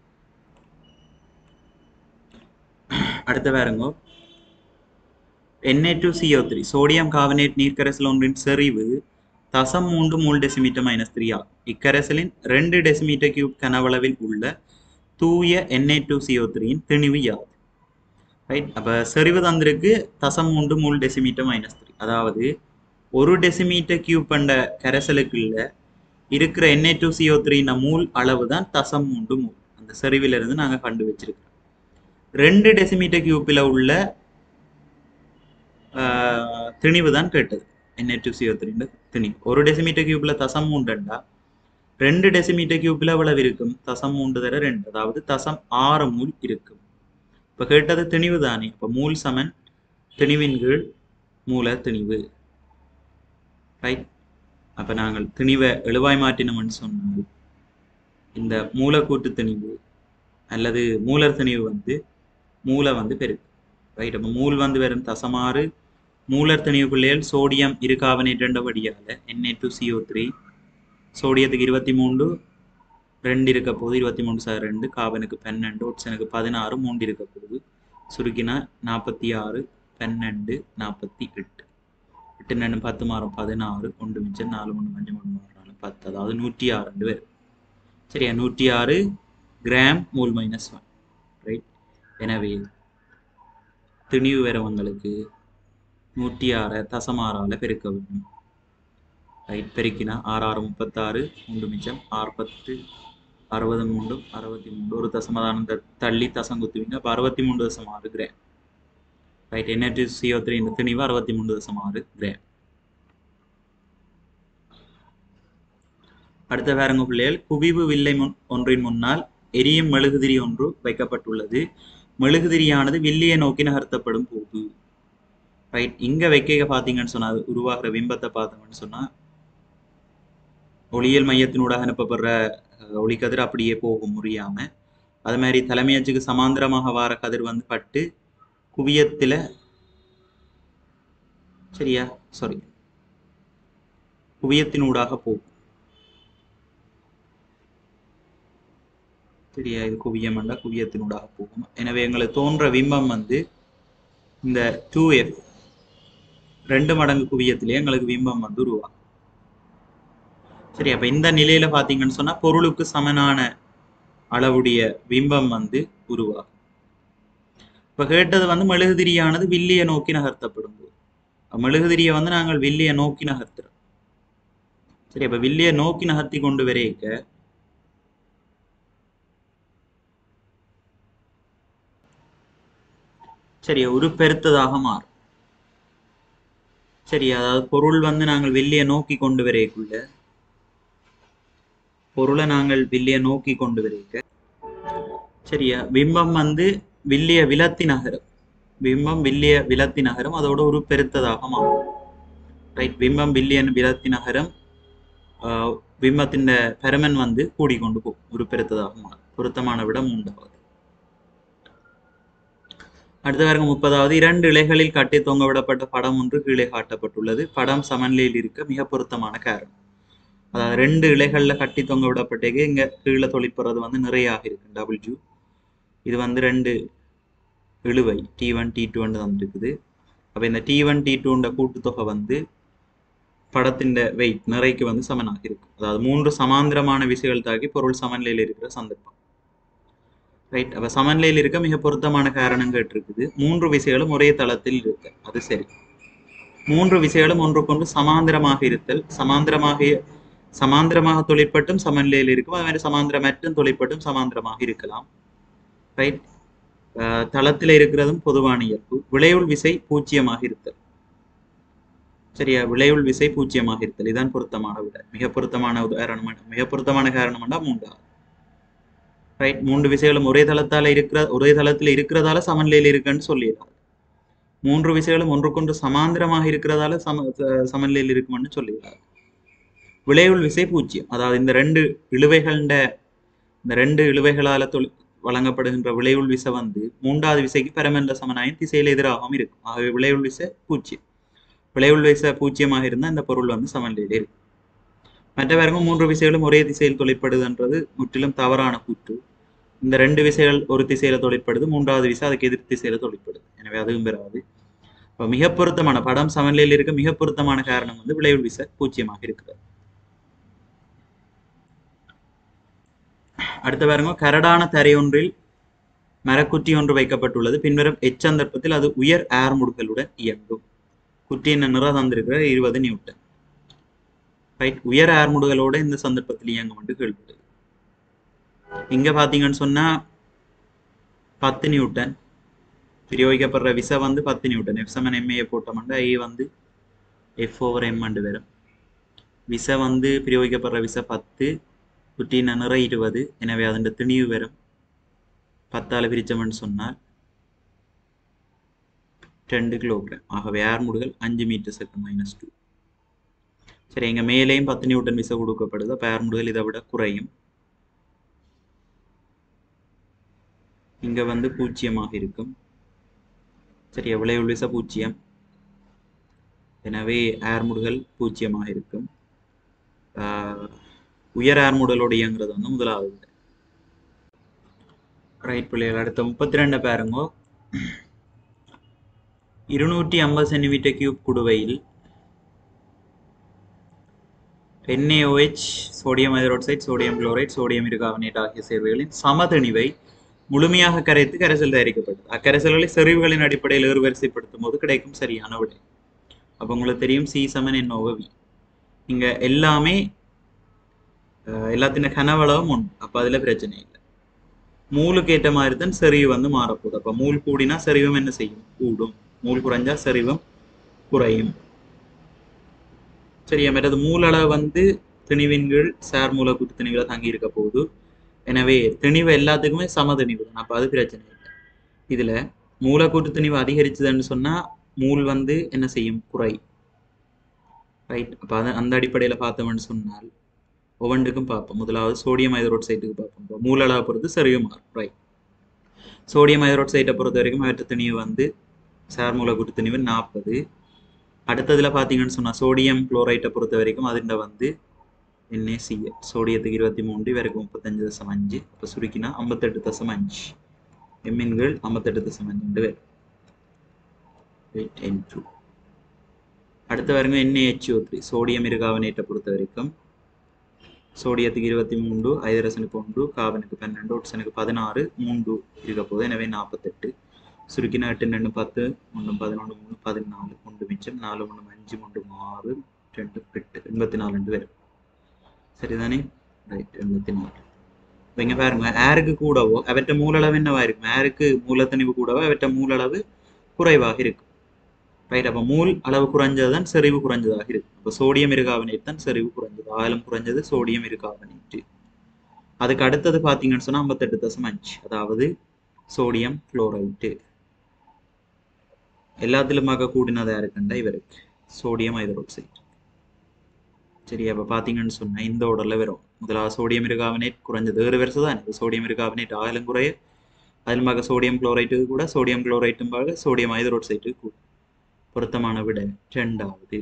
அடுத்த பாருங்க Na2CO3 சோடியம் கார்பனேட் நீர்க்கரைசல் ஒன்றின் செறிவு தசம் மூன்று மூல் டெசிமீட்டர் மைனஸ் த்ரீ ஆகும் இக்கரைசலின் ரெண்டு டெசிமீட்டர் கியூப் கனவளவில் உள்ள தூய Na2CO3 யின் திணிவு யாது ரைட் அப்போ செறிவு தந்திருக்கு தசம் மூன்று மூல் டெசிமீட்டர் மைனஸ் த்ரீ அதாவது ஒரு டெசிமீட்டர் கியூப் பண்ண கரைசலுக்குள்ள இருக்கிற Na2CO3 மூல் அளவு தான் தசம் மூன்று மூல் அந்த செறிவிலிருந்து நாங்கள் கண்டு வச்சிருக்கிறோம் ரெண்டு டெசிமீட்டர் கியூப்பில் உள்ள திணிவு தான் கேட்டது என்ன டூ சிஓ த்ரீண்டு திணிவு ஒரு டெசிமீட்டர் கியூப்பில் தசம் மூண்டுண்டா ரெண்டு டெசிமீட்டர் கியூப்பில் எவ்வளவு இருக்கும் தசம் மூன்று தர ரெண்டு அதாவது தசம் ஆறு மூல் இருக்கும் இப்போ கேட்டது திணிவு தானே இப்போ மூல் சமன் திணிவின் கீழ் மூல திணிவு ரைட் அப்போ நாங்கள் திணிவை எழுவாய் மாற்றினோம்னு சொன்னால் இந்த மூலக்கூட்டு திணிவு அல்லது மூலர் திணிவு வந்து மூளை வந்து பெருக்கு ரைட் அப்போ மூல் வந்து வெறும் தசமாறு மூலர் திணிவு பிள்ளைகள் சோடியம் இரு கார்பனேட்டண்டபடியால் என்ஏ டூ சிஓ த்ரீ சோடியத்துக்கு இருபத்தி மூன்று ரெண்டு இருக்க போகுது இருபத்தி மூணு சார் ரெண்டு காபனுக்கு பன்னெண்டு ஒட்சனுக்கு பதினாறு மூன்று இருக்க போகுது சுருக்கினா நாற்பத்தி ஆறு பன்னெண்டு நாற்பத்தி எட்டு எட்டு ரெண்டு பத்து மாறும் பதினாறு ஒன்று மிச்சம் நாலு மூணு அஞ்சு மூணு மாறு பத்து அதாவது நூற்றி ஆறு ரெண்டு பேர் சரியா நூற்றி ஆறு gram mole minus one right எனவே திணிவு வரவங்களுக்கு நூற்றி ஆறை தசமாறால் பெருக்க வேண்டும் ரைட் பெருக்கினா ஆறு ஆறு முப்பத்தாறு மூன்று மிச்சம் ஆறு பத்து அறுபது மூன்று அறுபத்தி மூன்று ஒரு தசமதானம் தள்ளி தசம் குத்துவீங்க அப்போ அறுபத்தி மூன்று தசம் ஆறு கிராம் ரைட் என்ன சிஓ த்ரீ இந்த திணிவு அறுபத்தி மூன்று தசம் ஆறு கிராம் அடுத்த வேறங்க பிள்ளைகள் குவிவு வில்லை முன் ஒன்றின் முன்னால் எரியும் மெழுகுதிரி ஒன்று வைக்கப்பட்டுள்ளது மெழுகுதிரியானது வில்லியை நோக்கி நகர்த்தப்படும் போது ரைட் இங்க வைக்க பார்த்தீங்கன்னு சொன்னா அது உருவாகிற பிம்பத்தை பார்த்தோம்னு சொன்னா ஒளியியல் மையத்தினூடாக அனுப்பப்படுற ஒளிக்கதிர் அப்படியே போக முடியாம அது மாதிரி தலைமையச்சுக்கு சமாந்திரமாக வார கதிர் வந்து பட்டு குவியத்துல சரியா சாரி குவியத்தினூடாக போகும் சரியா இது குவியம் என்றால் குவியத்தினூடாக போகும் எனவே எங்களுக்கு தோன்ற பிம்பம் வந்து இந்த டூ எஃப் ரெண்டு மடங்கு குவியத்திலே எங்களுக்கு பிம்பம் வந்து உருவாகும் சரி அப்ப இந்த நிலையில பாத்தீங்கன்னு சொன்னா பொருளுக்கு சமனான அளவுடைய பிம்பம் வந்து உருவாகும் இப்ப கேட்டது வந்து மெழுகுதிரியானது வில்லிய நோக்கி நகர்த்தப்படும் போது மெழுகுதிரியை வந்து நாங்கள் வில்லிய நோக்கி நகர்த்துறோம் சரி அப்ப வில்லிய நோக்கி நகர்த்தி கொண்டு வரைக்க சரி ஒரு பெருத்ததாக மாறும் சரி அதாவது பொருள் வந்து நாங்கள் வெளியே நோக்கி கொண்டு வரைக்குள்ள பொருளை நாங்கள் வெளியே நோக்கி கொண்டு வரைக்க சரியா பிம்பம் வந்து வில்லிய விலத்தி நகரம் பிம்பம் வில்லிய விலத்தி நகரம் அதோட ஒரு பெருத்ததாக மாறும் ரைட் பிம்பம் வில்லியன் விலத்தி நகரம் பிம்பத்தின் பெருமன் வந்து கூடிக்கொண்டு போகும் ஒரு பெருத்ததாக மாறும் பொருத்தமான விட மூன்றாவது அடுத்த பாருங்க முப்பதாவது இரண்டு இலைகளில் கட்டி தொங்க விடப்பட்ட படம் ஒன்று கீழே காட்டப்பட்டுள்ளது படம் சமநிலையில் இருக்க மிக பொருத்தமான காரணம் அதாவது ரெண்டு இலைகள்ல கட்டி தொங்க விடப்பட்டே இங்க கீழே தொழிற்படுறது வந்து நிறையாக இருக்கு டபுள்யூ இது வந்து ரெண்டு இழுவை டி ஒன் டி டூ தந்துருக்குது அப்போ இந்த டி ஒன் டி டூன்ற கூட்டுத்தொகை வந்து படத்தின் வெயிட் நிறைக்கு வந்து சமனாக இருக்கு அதாவது மூன்று சமாந்திரமான விசைகள் தாக்கி பொருள் சமநிலையில் இருக்கிற சந்தர்ப்பம் ரைட் அப்ப சமநிலையில் இருக்க மிக பொருத்தமான காரணம் கேட்டிருக்குது மூன்று விசைகளும் ஒரே தளத்தில் இருக்கு அது சரி மூன்று விசைகளும் ஒன்றுக்கொன்று சமாந்திரமாக இருத்தல் சமாந்திரமாக சமாந்திரமாக தொழிற்பட்டும் சமநிலையில் இருக்கும் அது மாதிரி சமாந்திரமற்றும் தொழிற்பட்டும் சமாந்திரமாக இருக்கலாம் ரைட் தளத்தில் இருக்கிறதும் பொதுவான இயல்பு விளைவுள் விசை பூஜ்ஜியமாக இருத்தல் சரியா விளைவுள் விசை பூஜ்ஜியமாக இருத்தல் இதான் பொருத்தமான விட மிக பொருத்தமான உதாரணம் மிக பொருத்தமான காரணம் என்றால் மூன்றாவது ரைட் மூன்று விசைகளும் ஒரே தளத்தால இருக்கிற ஒரே தளத்தில் இருக்கிறதால சமநிலையில் இருக்குன்னு சொல்லிடலாம் மூன்று விசைகளும் ஒன்றுக்கொன்று சமாந்திரமாக இருக்கிறதால சம ச- சமநிலையில் இருக்கும்னு சொல்லிடலாம் விளைவுள் விசை பூஜ்ஜியம் அதாவது இந்த ரெண்டு இழுவைகள்ட இந்த ரெண்டு இழுவைகளால தொழி வழங்கப்படுகின்ற விளைவுள் விசை வந்து மூன்றாவது விசைக்கு பரமன்ற சமனாயின் திசையில் எதிராகவும் இருக்கும் ஆகவே விளைவுள் விசை பூஜ்ஜியம் விளைவுள் விசை பூஜ்ஜியமாக இருந்தால் இந்த பொருள் வந்து சமநிலையில் இருக்கும் மற்றவருங்க மூன்று விசைகளும் ஒரே திசையில் தொழிற்படுதுன்றது முற்றிலும் தவறான கூற்று இந்த ரெண்டு விசைகள் ஒரு திசையில தொழிற்படுது மூன்றாவது விசை அதுக்கு எதிர் திசையில தொழிற்படுது எனவே அதுவும் பெறாது இப்போ மிக பொருத்தமான படம் சமநிலையில் இருக்க மிக பொருத்தமான காரணம் வந்து விளைவுள் விசை பூஜ்ஜியமாக இருக்குது அடுத்த பாருங்க கரடான தரையொன்றில் மரக்குற்றி ஒன்று வைக்கப்பட்டுள்ளது பின்வரும் எச்சந்தர்ப்பத்தில் அது உயர் ஏர்முடுகளுடன் இயங்கும் குற்றியின் நிறம் தந்திருக்கிற இருபது நியூட்டன் ரைட் உயர் ஏர்முடுகளோட இந்த சந்தர்ப்பத்தில் இயங்கும் என்று கேள்விப்படுது இங்க பாத்தீங்கன்னு சொன்னா பத்து நியூட்டன் பிரயோகிக்கப்படுற விசை வந்து பத்து நியூட்டன் எஃப் செவன் எம்ஏ போட்டோம்னா ஏ வந்து எஃப் ஓவர் எம் அண்டு வரும் விசை வந்து பிரயோகிக்கப்படுற விசை பத்து குட்டின நிறை இருபது எனவே அதன் திணிவு வரும் பத்தால பிரிச்சோம்னு சொன்னால் ரெண்டு கிலோகிராம் ஆகவே ஏர்முடுகள் அஞ்சு மீட்டர் செகண்ட் மைனஸ் டூ சரி எங்க மேலேயும் பத்து நியூட்டன் விசை கொடுக்கப்படுது அப்போ ஏர்முடுகள் இதை விட குறையும் இங்க வந்து பூஜ்ஜியமாக இருக்கும் சரியா விளைவுள் விசை பூஜ்ஜியம் எனவே ஏர்முடுகள் பூஜ்ஜியமாக இருக்கும் ஆஹ் உயர் ஏர்முடலோடு இயங்குறது வந்து முதலாவது ரைட் பிள்ளைகள் அடுத்த முப்பத்தி ரெண்டு பாருங்கோ இருநூற்றி ஐம்பது சென்டிமீட்டர் கியூப் குடுவையில் NaOH sodium hydroxide sodium chloride sodium இருகார்பனேட் ஆகிய சேர்வைகளின் சமதணிவை முழுமையாக கரைத்து கரைசல் தயாரிக்கப்பட்டது அக்கரைசல்களை செறிவுகளின் அடிப்படையில் ஏறுவரிசைப்படுத்தும் போது கிடைக்கும் சரியான விடை அப்போ உங்களுக்கு தெரியும் சி சமன் என் வி இங்க எல்லாமே அஹ், எல்லாத்தின கனவளவும் உண்டு அப்போ அதுல பிரச்சனை இல்லை மூலுக்கு ஏற்ற மாதிரி தான் செறிவு வந்து மாறப்போகுது அப்போ மூல் கூடினா செறிவும் என்ன செய்யும் கூடும் மூல் குறைஞ்சா செறிவும் குறையும் சரியா மற்றது மூலளவு வந்து திணிவின் கீழ் சார் மூலக்கூட்டு திணிவுல தங்கி இருக்க போகுது எனவே திணிவு எல்லாத்துக்குமே சம திணிவு தான் அப்போ அது பிரச்சனை இல்லை இதுல மூலக்கூட்டு திணிவு அதிகரிச்சதுன்னு சொன்னா மூல் வந்து என்ன செய்யும் குறை ரைட் அப்போ அது அந்த அடிப்படையில பார்த்தோம்னு சொன்னால் ஒவ்வொன்றுக்கும் பார்ப்போம் முதலாவது சோடியம் ஹைட்ரோக்சைட்டுக்கு பார்ப்போம் இப்போ மூலளவை பொறுத்து சரிவு மாறும் ரைட் சோடியம் ஹைட்ரோக்சைட்டை பொறுத்த வரைக்கும் அவற்றை திணிவு வந்து சார் மூலக்கூட்டு திணிவு நாற்பது அடுத்ததுல பார்த்தீங்கன்னு சொன்னா சோடியம் குளோரைட்டை பொறுத்த வரைக்கும் அதுண்ட வந்து NaCl சோடியத்துக்கு இருபத்தி மூன்று இவருக்கு முப்பத்தஞ்சு தசம் அஞ்சு அப்போ சுருக்கினா ஐம்பத்தெட்டு தசம் அஞ்சு எம்மின்கள் ஐம்பத்தெட்டு தசம் அஞ்சு பேர் எயிட் டூ அடுத்து வருங்க NaHO த்ரீ சோடியம் இருகாவனேட்டை பொறுத்த வரைக்கும் சோடியத்துக்கு இருபத்தி மூன்று ஐதரசனுக்கு ஒன்று காபனுக்கு பன்னெண்டு ஒட்சனுக்கு பதினாறு மூன்று இருக்க போகுது எனவே நாற்பத்தெட்டு சுருக்கினா எட்டு ரெண்டு பத்து ஒன்று பதினொன்று மூணு பதினாலு ஒன்று மிச்சம் நாலு ஒன்று அஞ்சு ஒன்று ஆறு ரெண்டு எட்டு எண்பத்தி நாலு ரெண்டு பேர் சரிதானே ரைட் எண்பத்தி நாலு இப்போ இங்கே பாருங்க ஏருக்கு கூடவோ அவற்ற மூலளவு என்னவா இருக்கும் ஏருக்கு மூலத்தணிவு கூடவோ அவற்ற மூலளவு குறைவாக இருக்கும் ரைட் அப்போ மூல் அளவு குறைஞ்சது செறிவு குறைஞ்சதாக இருக்கும் அப்போ சோடியம் இருகாவனேட் தான் செறிவு குறைஞ்சது ஆழம் குறைஞ்சது சோடியம் இருகாவனேட் அதுக்கு அடுத்தது பார்த்தீங்கன்னு சொன்னால் ஐம்பத்தெட்டு தசம் அஞ்சு அதாவது சோடியம் குளோரைட்டு எல்லாத்திலுமாக கூடினதா இருக்குண்டா இவருக்கு சோடியம் ஹைட்ரோக்சைடு சரி அப்போ பார்த்தீங்கன்னு சொன்னால் இந்த ஓடரில் வரும் முதலாவது சோடியம் இருகாவனேட் குறைஞ்சது வேறு வருஷம் தான் இது சோடியம் இருகாவனேட் ஆயிலும் குறைய அதிலுமாக சோடியம் குளோரைட்டுக்கு கூட சோடியம் குளோரைட்டும் பாக சோடியம் ஹைட்ரோக்சைட்டுக்கு கூட பொருத்தமான விட ரெண்டாவது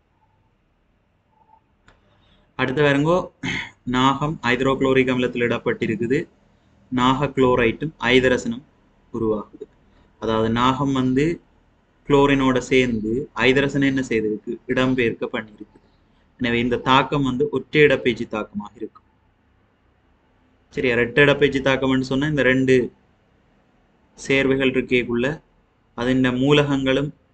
அடுத்து பாருங்கோ நாகம் ஹைட்ரோகுளோரிக் அமிலத்தில் இடப்பட்டிருக்குது நாக குளோரைட்டும் ஐதரசனும் உருவாகுது அதாவது நாகம் வந்து குளோரினோட சேர்ந்து ஐதரசன் என்ன செய்திருக்கு இடம்பெயர்க்க பண்ணியிருக்கு எனவே இந்த தாக்கம் வந்து ஒற்றை இடப்பெயர்ச்சி தாக்கமாக இருக்கும் சரி இரட்டை இடப்பெயர்ச்சி தாக்கம்னு சொன்னா இந்த ரெண்டு சேர்வைகள் இருக்கேக்குள்ள அதன் மூலகங்களும்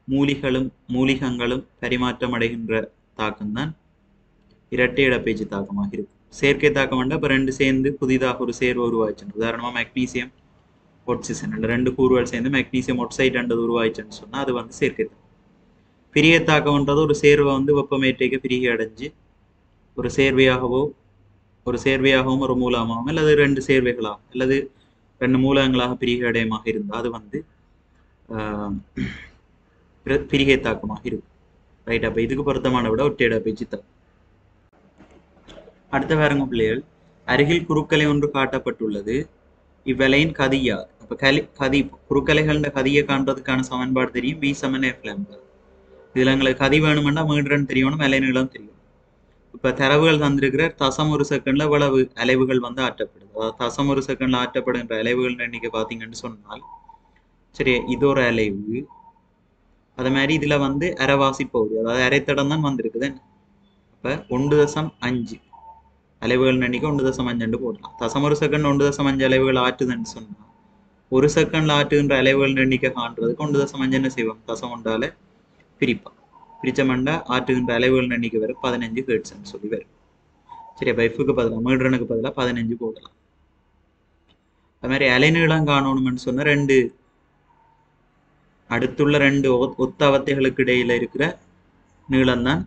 மூலிகளும் மூலிகங்களும் பரிமாற்றம் அடைகின்ற தாக்கம்தான் இரட்டை இடப்பெயர்ச்சி தாக்கமாக இருக்கும் செயற்கை தாக்கம் வந்தா இப்போ ரெண்டு சேர்ந்து புதிதாக ஒரு சேர்வு உருவாச்சுன்னு உதாரணமாக மெக்னீசியம் ஒட்சிசன் இந்த ரெண்டு கூறுகள் சேர்ந்து மெக்னீசியம் ஒட்சைட்ன்றது உருவாயிச்சுன்னு சொன்னால் அது வந்து செயற்கை தாக்கம் பிரிய தாக்கம்ன்றது ஒரு சேர்வை வந்து வெப்பமேற்றைக்கு பிரிகை அடைஞ்சு ஒரு சேர்வையாகவோ ஒரு சேர்வையாகவும் ஒரு மூலமாகவும் அல்லது ரெண்டு சேர்வைகளாக அல்லது ரெண்டு மூலகங்களாக பிரிகை அடையமாக இருந்தால் அது வந்து ஆஹ், பிர- பிரிகை தாக்கமாக இருக்கும் ரைட் அப்போ இதுக்கு பொருத்தமான விட ஒற்றையிட பேச்சு தாக்கம் அடுத்த பாருங்க பிள்ளைகள் அருகில் குறுக்கலை ஒன்று காட்டப்பட்டுள்ளது இவ்வலையின் கதியாது அப்ப கலி கதி குறுக்கலைகள்ன்ற கதியை காண்றதுக்கான சமன்பாடு தெரியும் வி சமன் எஃப் லேம்பா இதுல எங்களுக்கு கதி வேணுமெண்டா மீண்டர்னு தெரியணும் அலை நீளம் தெரியும் இப்ப தரவுகள் தந்திருக்கிற தசம் ஒரு செகண்ட்ல இவ்வளவு அலைவுகள் வந்து ஆற்றப்படுது அதாவது தசம் ஒரு செகண்ட்ல ஆற்றப்படுகின்ற அலைவுகள் எண்ணிக்கை பாத்தீங்கன்னு சொன்னால் சரி இது ஒரு அலைவு அது மாதிரி இதுல வந்து அரைவாசி போகுது அதாவது அரைத்தடம் தான் வந்திருக்குது அப்ப ஒன்று தசம் அஞ்சு அலைவுகள் எண்ணிக்கை ஒன்று தசம் அஞ்சு போடலாம் தசம் ஒரு செகண்ட் ஒன்று தசம் அஞ்சு அலைவுகள் ஆற்றுதுன்னு சொன்னா ஒரு செகண்ட்ல ஆற்றுகின்ற அலைவுகள் எண்ணிக்கை காண்றதுக்கு ஒன்று தசம் அஞ்சு என்ன செய்வோம் தசம் ஒன்றால பிரிப்பா பிரிச்சமண்டா ஆற்றுகின்ற அலைவுகள் எண்ணிக்கை வரும் பதினஞ்சு ஹெர்ட்ஸ்ன்னு சொல்லி வரும் சரி பைஃபுக்கு பதிலாக மீட்டரனுக்கு பதிலாக பதினஞ்சு போடலாம் அது மாதிரி அலைநீளம் காணணும்னு சொன்னா ரெண்டு அடுத்துள்ள ரெண்டு ஒ- ஒத்த அவத்தைகளுக்கு இடையில இருக்கிற நீளம்தான்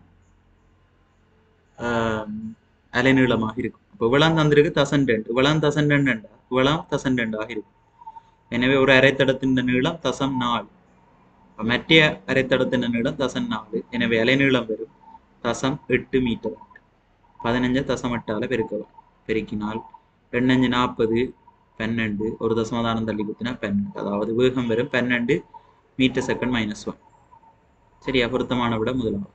ஆஹ், அலைநீளமாக இருக்கும் இப்போ விளாம் தந்திருக்கு தசன் ரெண்டு விளாம் தசன் ரெண்டுண்டா விளாம் தசன் ரெண்டாக இருக்கும் எனவே ஒரு அரைத்தடத்தின் நீளம் தசம் நாலு அப்ப மற்ற அரைத்தடத்தின் நீளம் தசம் நாலு எனவே அலைநீளம் வரும் தசம் எட்டு மீட்டர் பதினஞ்சு தசம் எட்டால பெருக்கலாம் பெருக்கினால் ரெண்டஞ்சு நாற்பது பன்னெண்டு ஒரு தசமதானம் தள்ளி குத்தினா பன்னெண்டு அதாவது வேகம் வரும் பன்னெண்டு மீட்டர் செகண்ட் மைனஸ் ஒன் சரியா பொருத்தமான விட முதலாவது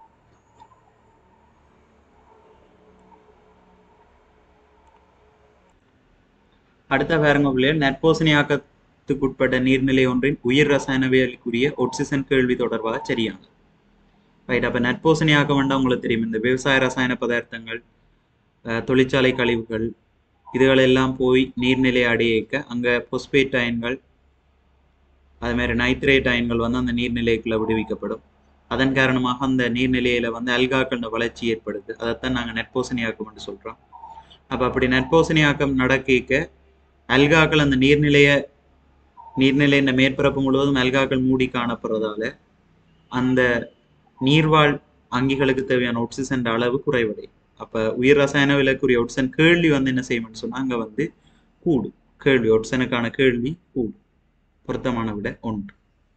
அடுத்த பாருங்க பிள்ளைகள் நற்போசனையாக்கத்துக்குட்பட்ட நீர்நிலை ஒன்றின் உயிர் ரசாயனவியலுக்குரிய ஒட்சிசன் கேள்வி தொடர்பாக சரியானது ரைட் அப்ப நற்போசனையாக்கம் வேண்டாம் உங்களுக்கு தெரியும் இந்த விவசாய ரசாயன பதார்த்தங்கள் அஹ், தொழிற்சாலை கழிவுகள் இதுகளெல்லாம் போய் நீர்நிலை அடையிக்க அங்க பொஸ்பேட் அயன்கள் அது மாதிரி நைட்ரேட் அயன்கள் வந்து அந்த நீர்நிலைக்குள்ள விடுவிக்கப்படும் அதன் காரணமாக அந்த நீர்நிலையில வந்து அல்காக்களோட வளர்ச்சி ஏற்படுது அதைத்தான் நாங்க நெற்போசனையாக்கம் என்று சொல்றோம் அப்ப அப்படி நெற்போசனையாக்கம் நடக்க அல்காக்கள் அந்த நீர்நிலைய நீர்நிலையின் மேற்பரப்பு முழுவதும் அல்காக்கள் மூடி காணப்படுறதால அந்த நீர்வாழ் அங்கிகளுக்கு தேவையான ஆக்சிஜன் அளவு குறைவடையும் அப்ப உயிர் ரசாயன விலக்குரிய ஆக்சிஜன் கேள்வி வந்து என்ன செய்யும்னு சொன்னா அங்க வந்து கூடும் கேள்வி ஆக்சிஜனுக்கான கேள்வி கூடும் பொருத்தமான விட ஒன்று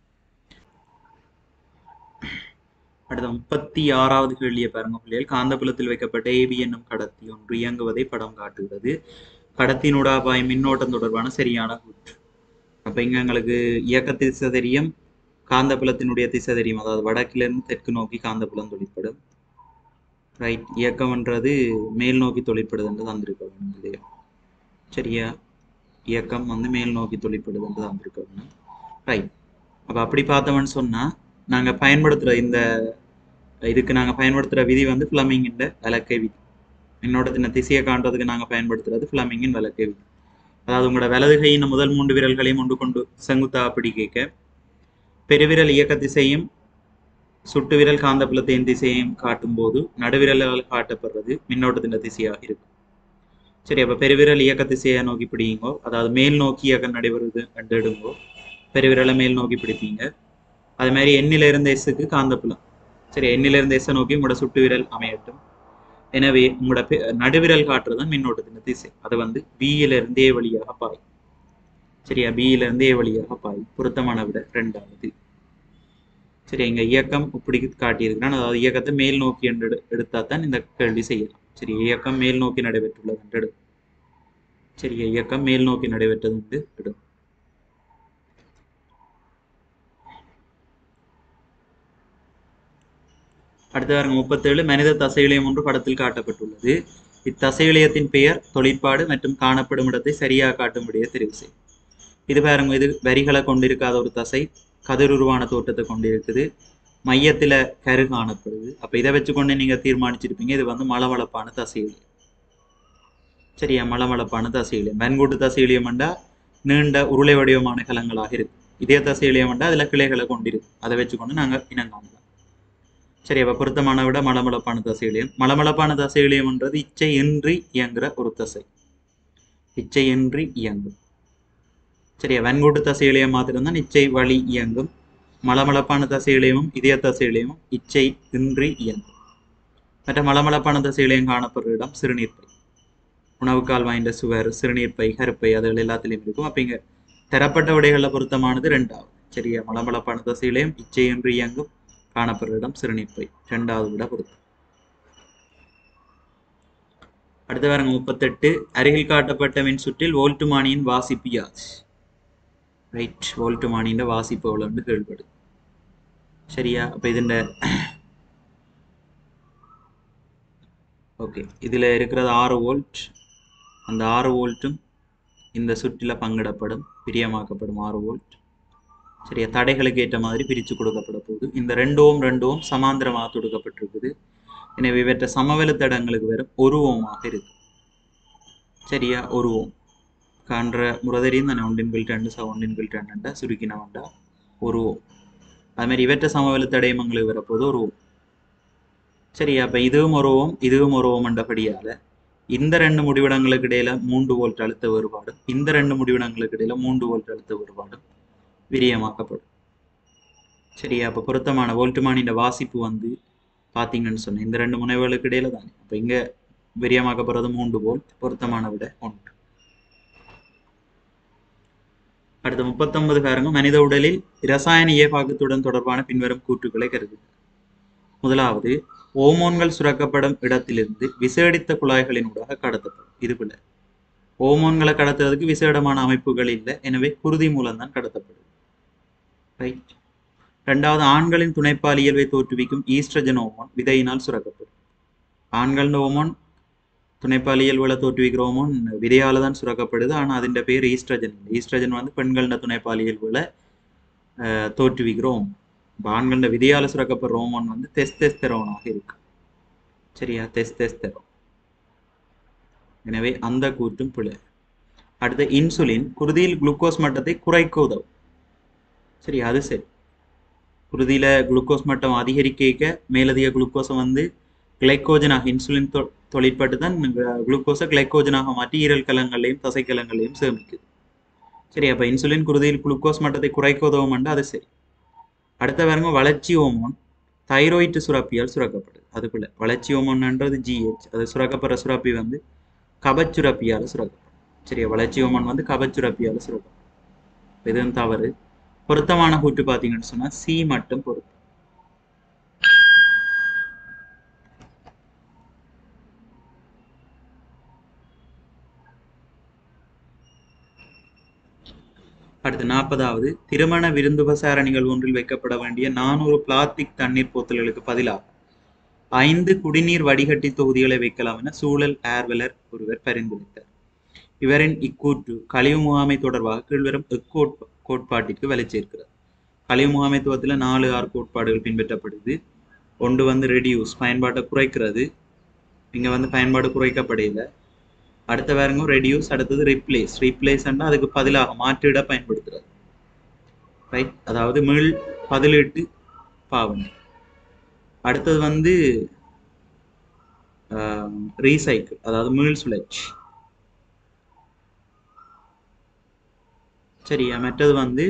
அடுத்த முப்பத்தி ஆறாவது கேள்வியை பாருங்க பிள்ளைகள் காந்தப்புலத்தில் வைக்கப்பட்ட ஏபி என்னும் கடத்தி ஒன்று இயங்குவதை படம் காட்டுகிறது கடத்தினூடா பாயும் மின்னோட்டம் தொடர்பான சரியான கூற்று அப்ப இங்க எங்களுக்கு இயக்க திசை தெரியும் காந்தப்புலத்தினுடைய திசை தெரியும் அதாவது வடக்கிலிருந்து தெற்கு நோக்கி காந்தப்புலம் தொழிற்படும் ரைட் இயக்கம்ன்றது மேல் நோக்கி தொழிற்படுது என்று தந்திருக்க வேணும் இல்லையா சரியா இயக்கம் வந்து மேல் நோக்கி தொழிற்படுது என்று தந்திருக்க வேணும் ரைட் அப்ப அப்படி பார்த்தோம்னு சொன்னா நாங்க பயன்படுத்துற இந்த இதுக்கு நாங்க பயன்படுத்துற விதி வந்து ஃபிளமிங்கின் விளக்கை விதி மின்னோட்டத்தின் திசையை காண்றதுக்கு நாங்க பயன்படுத்துறது ஃபிளமிங்கின் விளக்கை விதி அதாவது உங்களோட வலது கையின் முதல் மூன்று விரல்களையும் ஒன்று கொண்டு செங்குத்தா அப்படி கேட்க பெருவிரல் இயக்க திசையும் சுட்டு விரல் காந்தப்புலத்தின் திசையையும் காட்டும்போது நடுவிரலால் காட்டப்படுறது மின்னோட்டத்தின் திசையாக இருக்கும் சரி அப்ப பெருவிரல் இயக்க திசையை நோக்கி பிடிங்கோ அதாவது மேல் நோக்கி இயக்கம் நடைபெறுது என்று எடுங்கோ பெருவிரலை மேல் நோக்கி பிடிப்பீங்க அது மாதிரி எண்ணில இருந்த எஸ்ஸுக்கு காந்தப்புலம் சரி எண்ணில இருந்த எஸ்ஸை நோக்கி உங்களோட சுட்டு விரல் அமையட்டும் எனவே உங்களோட பெ- நடுவிரல் காட்டுறதுதான் மின்னோட்டத்தின் திசை அது வந்து பியில இருந்தே வழியாக பாயும் சரியா பியில இருந்தே வழியாக பாயும் பொருத்தமான விட ரெண்டாவது சரி இங்க இயக்கம் இப்படி காட்டியிருக்கிறான் அதாவது இயக்கத்தை மேல் நோக்கி என்று எடு- எடுத்தா தான் இந்த கேள்வி செய்யலாம் சரி இயக்கம் மேல் நோக்கி நடைபெற்றுள்ளது என்று எடு சரி இயக்கம் மேல் நோக்கி நடைபெற்றது என்று எடு அடுத்து பாருங்க முப்பத்தேழு மனித தசையிலயம் ஒன்று படத்தில் காட்டப்பட்டுள்ளது இத்தசையிலயத்தின் பெயர் தொழிற்பாடு மற்றும் காணப்படும் இடத்தை சரியாக காட்டும்படியே தெரிவு செய் இது பாருங்க இது வரிகளை கொண்டிருக்காத ஒரு தசை கதிருருவான தோற்றத்தை கொண்டிருக்குது மையத்துல கரு காணப்படுது அப்ப இதை வச்சுக்கொண்டு நீங்க தீர்மானிச்சிருப்பீங்க இது வந்து மலமளப்பான தசையிலியம் சரியா மலமளப்பான தசையிலியம் வெண்கூட்டு தசையிலியம்ண்டா நீண்ட உருளை வடிவமான கலங்களாக இருக்கு இதய தசையிலையும் வந்து அதில் கிளைகளை கொண்டிருக்கு அதை வச்சுக்கொண்டு நாங்கள் இனம் காணலாம் சரி அப்போ பொருத்தமான விட மலமளப்பான தசையிலையும் மலமளப்பான தசையிலையம்ன்றது இச்சை இன்றி இயங்குற ஒரு தசை இச்சை இன்றி இயங்கும் சரியா வன்கூட்டு தசையிலையும் மாத்திரம்தான் இச்சை வழி இயங்கும் மலமளப்பான தசையிலையும் இதய தசையிலையும் இச்சை இன்றி இயங்கும் மற்ற மலமளப்பான தசையிலையும் காணப்படுற இடம் சிறுநீர்ப்பை உணவுக்கால் வாய்ந்த சுவர் சிறுநீர்ப்பை கருப்பை அதுகள் எல்லாத்துலேயும் இருக்கும் அப்போ இங்கே தரப்பட்ட விடைகளில் பொருத்தமானது ரெண்டாவது சரியா மலமளப்பான தசையிலையும் இச்சை இன்றி இயங்கும் காணப்படுற இடம் சிறுநீர்ப்பை ரெண்டாவது விட பொருத்தம் அடுத்த பாருங்க முப்பத்தெட்டு அருகில் காட்டப்பட்ட மின் சுற்றில் வோல்ட்டுமானியின் வாசிப்பு யாது ரைட் வோல்ட்டுமானியின் வாசிப்பு எவ்வளோன்னு கேள்விப்படுது சரியா அப்போ ഇതിൻ്റെ ஓகே இதில் இருக்கிறது ஆறு வோல்ட் அந்த ஆறு வோல்ட்டும் இந்த சுற்றில் பங்கிடப்படும் பிரியமாக்கப்படும் ஆறு வோல்ட் சரியா தடைகளுக்கு ஏற்ற மாதிரி பிரித்து கொடுக்கப்பட போகுது இந்த ரெண்டு ஓம் ரெண்டு ஓம் சமாந்திரமாக கொடுக்கப்பட்டிருக்குது எனவே இவற்றை சமவெளி தடங்களுக்கு வெறும் ஒரு ஓமாக இருக்கு சரியா ஒரு ஓம் காண்ற முறதறியும் தானே ஒன்றின் கீழ் ரெண்டு ச ஒன்றின் கீழ் ரெண்டுண்டா சுருக்கின வேண்டா ஒரு ஓம் அது மாதிரி இவற்றை சமவெளி தடையும் எங்களுக்கு வரப்போது ஒரு ஓம் சரியா அப்போ இதுவும் ஒரு ஓம் இதுவும் ஒரு ஓம் என்றபடியால் இந்த ரெண்டு முடிவிடங்களுக்கு இடையில மூன்று வோல்ட் அழுத்த வேறுபாடும் இந்த ரெண்டு முடிவிடங்களுக்கு இடையில மூன்று வோல்ட் அழுத்த வேறுபாடும் விரியமாக்கப்படும் சரியா அப்போ பொருத்தமான வோல்ட்டுமானின் வாசிப்பு வந்து பார்த்தீங்கன்னு சொன்னேன் இந்த ரெண்டு முனைவுகளுக்கு இடையில தானே அப்போ இங்கே விரியமாக்கப்படுறது மூன்று வோல்ட் பொருத்தமான விட ஒன்று அடுத்த முப்பத்தொன்பது பாருங்க மனித உடலில் இரசாயன இயப்பாக்கத்துடன் தொடர்பான பின்வரும் கூற்றுக்களை கருது முதலாவது ஓமோன்கள் சுரக்கப்படும் இடத்திலிருந்து விசேடித்த குழாய்களினூடாக கடத்தப்படும் இது போல ஓமோன்களை கடத்துறதுக்கு விசேடமான அமைப்புகள் இல்லை எனவே குருதி மூலம்தான் கடத்தப்படுது ரைட் ரெண்டாவது ஆண்களின் துணைப்பால் இயல்பை தோற்றுவிக்கும் ஈஸ்ட்ரஜன் ஓமோன் விதையினால் சுரக்கப்படும் ஆண்களின் ஓமோன் துணைப்பால் இயல்புகளை தோற்றுவிக்கிற ஓமோன் விதையால தான் சுரக்கப்படுது ஆனால் அதிൻ്റെ பேர் ஈஸ்ட்ரஜன் இல்லை ஈஸ்ட்ரஜன் வந்து பெண்கள துணைப்பால் இயல்புகளை தோற்றுவிக்கிற ஓமோன் இப்போ ஆண்கள விதையால சுரக்கப்படுற ஓமோன் வந்து தெஸ்தெஸ்தெரோனாக இருக்கு சரியா தெஸ்தெஸ்தெரோன் எனவே அந்த கூற்றும் பிழை அடுத்த இன்சுலின் குருதியில் குளுக்கோஸ் மட்டத்தை குறைக்க உதவும் சரி அது சரி குருதியில குளுக்கோஸ் மட்டம் அதிகரிக்க மேலதிக குளுக்கோஸை வந்து கிளைக்கோஜனாக இன்சுலின் தொ தொழிற்பட்டு தான் குளுக்கோஸை கிளைக்கோஜனாக மாற்றி ஈரல் கலங்களையும் தசைக்கலங்களையும் சேமிக்குது சரி அப்போ இன்சுலின் குருதியில் குளுக்கோஸ் மட்டத்தை குறைக்க உதவும் அது சரி அடுத்த பாருங்க வளர்ச்சி ஓமோன் தைராய்டு சுரப்பியால் சுரக்கப்படுது அதுக்குள்ள வளர்ச்சி ஓமோன்ன்றது ஜிஹெச் அது சுரக்கப்படுற சுரப்பி வந்து கபச்சுரப்பியால் சுரக்கப்படும் சரியா வளர்ச்சி ஓமன் வந்து கபச்சுரப்பியால் சுரக்கப்படும் இதுவும் தவறு பொருத்தமான கூட்டு பார்த்தீங்கன்னு சொன்னா சி மட்டும் பொருத்தம் அடுத்து நாற்பதாவது திருமண விருந்துபசார நிகழ்வு ஒன்றில் வைக்கப்பட வேண்டிய நானூறு பிளாஸ்டிக் தண்ணீர் போத்தல்களுக்கு பதிலாக ஐந்து குடிநீர் வடிகட்டி தொகுதிகளை வைக்கலாம் என சூழல் ஏர்வலர் ஒருவர் பரிந்துரைத்தார் இவரின் இக்கூற்று கழிவு முகாமை தொடர்பாக கீழ்வரும் எக்கோட் கோட்பாட்டிற்கு வலை சேர்க்கிறார் கழிவு முகாமைத்துவத்தில் நாலு ஆறு கோட்பாடுகள் பின்பற்றப்படுது ஒன்று வந்து ரெடியூஸ் பயன்பாட்டை குறைக்கிறது இங்கே வந்து பயன்பாடு குறைக்கப்படையில அடுத்த வேறங்க ரெடியூஸ் அடுத்தது ரிப்ளேஸ் ரீப்ளேஸ்ன்னா அதுக்கு பதிலாக மாற்றிட பயன்படுத்துறது ரைட் அதாவது மீள் பதிலீட்டு பாவனை அடுத்தது வந்து ரீசைக்கிள் அதாவது மீள் சுழற்சி சரியா மற்றது வந்து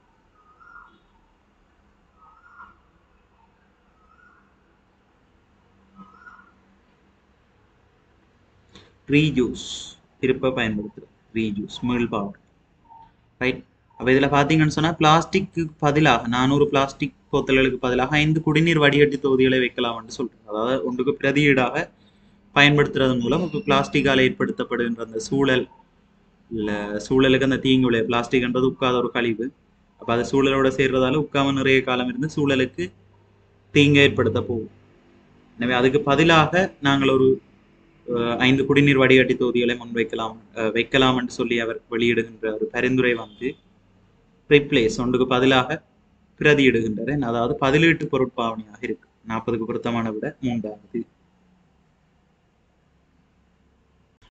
ரீஜூஸ் திருப்ப பயன்படுத்துறது ரீஜூஸ் மீள்பாவனை ரைட் அப்போ இதில் பார்த்தீங்கன்னு சொன்னால் பிளாஸ்டிக்கு பதிலாக நானூறு பிளாஸ்டிக் போத்தல்களுக்கு பதிலாக ஐந்து குடிநீர் வடிகட்டி தொகுதிகளை வைக்கலாம்னு சொல்கிறாங்க அதாவது ஒன்றுக்கு பிரதியீடாக பயன்படுத்துறதன் மூலம் இப்போ பிளாஸ்டிக்கால் ஏற்படுத்தப்படுகின்ற அந்த சூழல் இல்லை சூழலுக்கு அந்த தீங்கு விளைய பிளாஸ்டிக்ன்றது உட்காத ஒரு கழிவு அப்போ அது சூழலோட சேர்றதால உட்காம நிறைய காலம் இருந்து சூழலுக்கு தீங்கு ஏற்படுத்த போகும் எனவே அதுக்கு பதிலாக நாங்கள் ஒரு ஐந்து குடிநீர் வடிகட்டி தொகுதிகளை முன்வைக்கலாம் வைக்கலாம் என்று சொல்லி அவர் வெளியிடுகின்ற ஒரு பரிந்துரை வந்து ரிப்ளேஸ் ஒன்றுக்கு பதிலாக பிரதியிடுகின்றார் அதாவது பதிலீட்டு பொருட்பாவனையாக இருக்கு நாற்பதுக்கு பொருத்தமான விட மூன்றாவது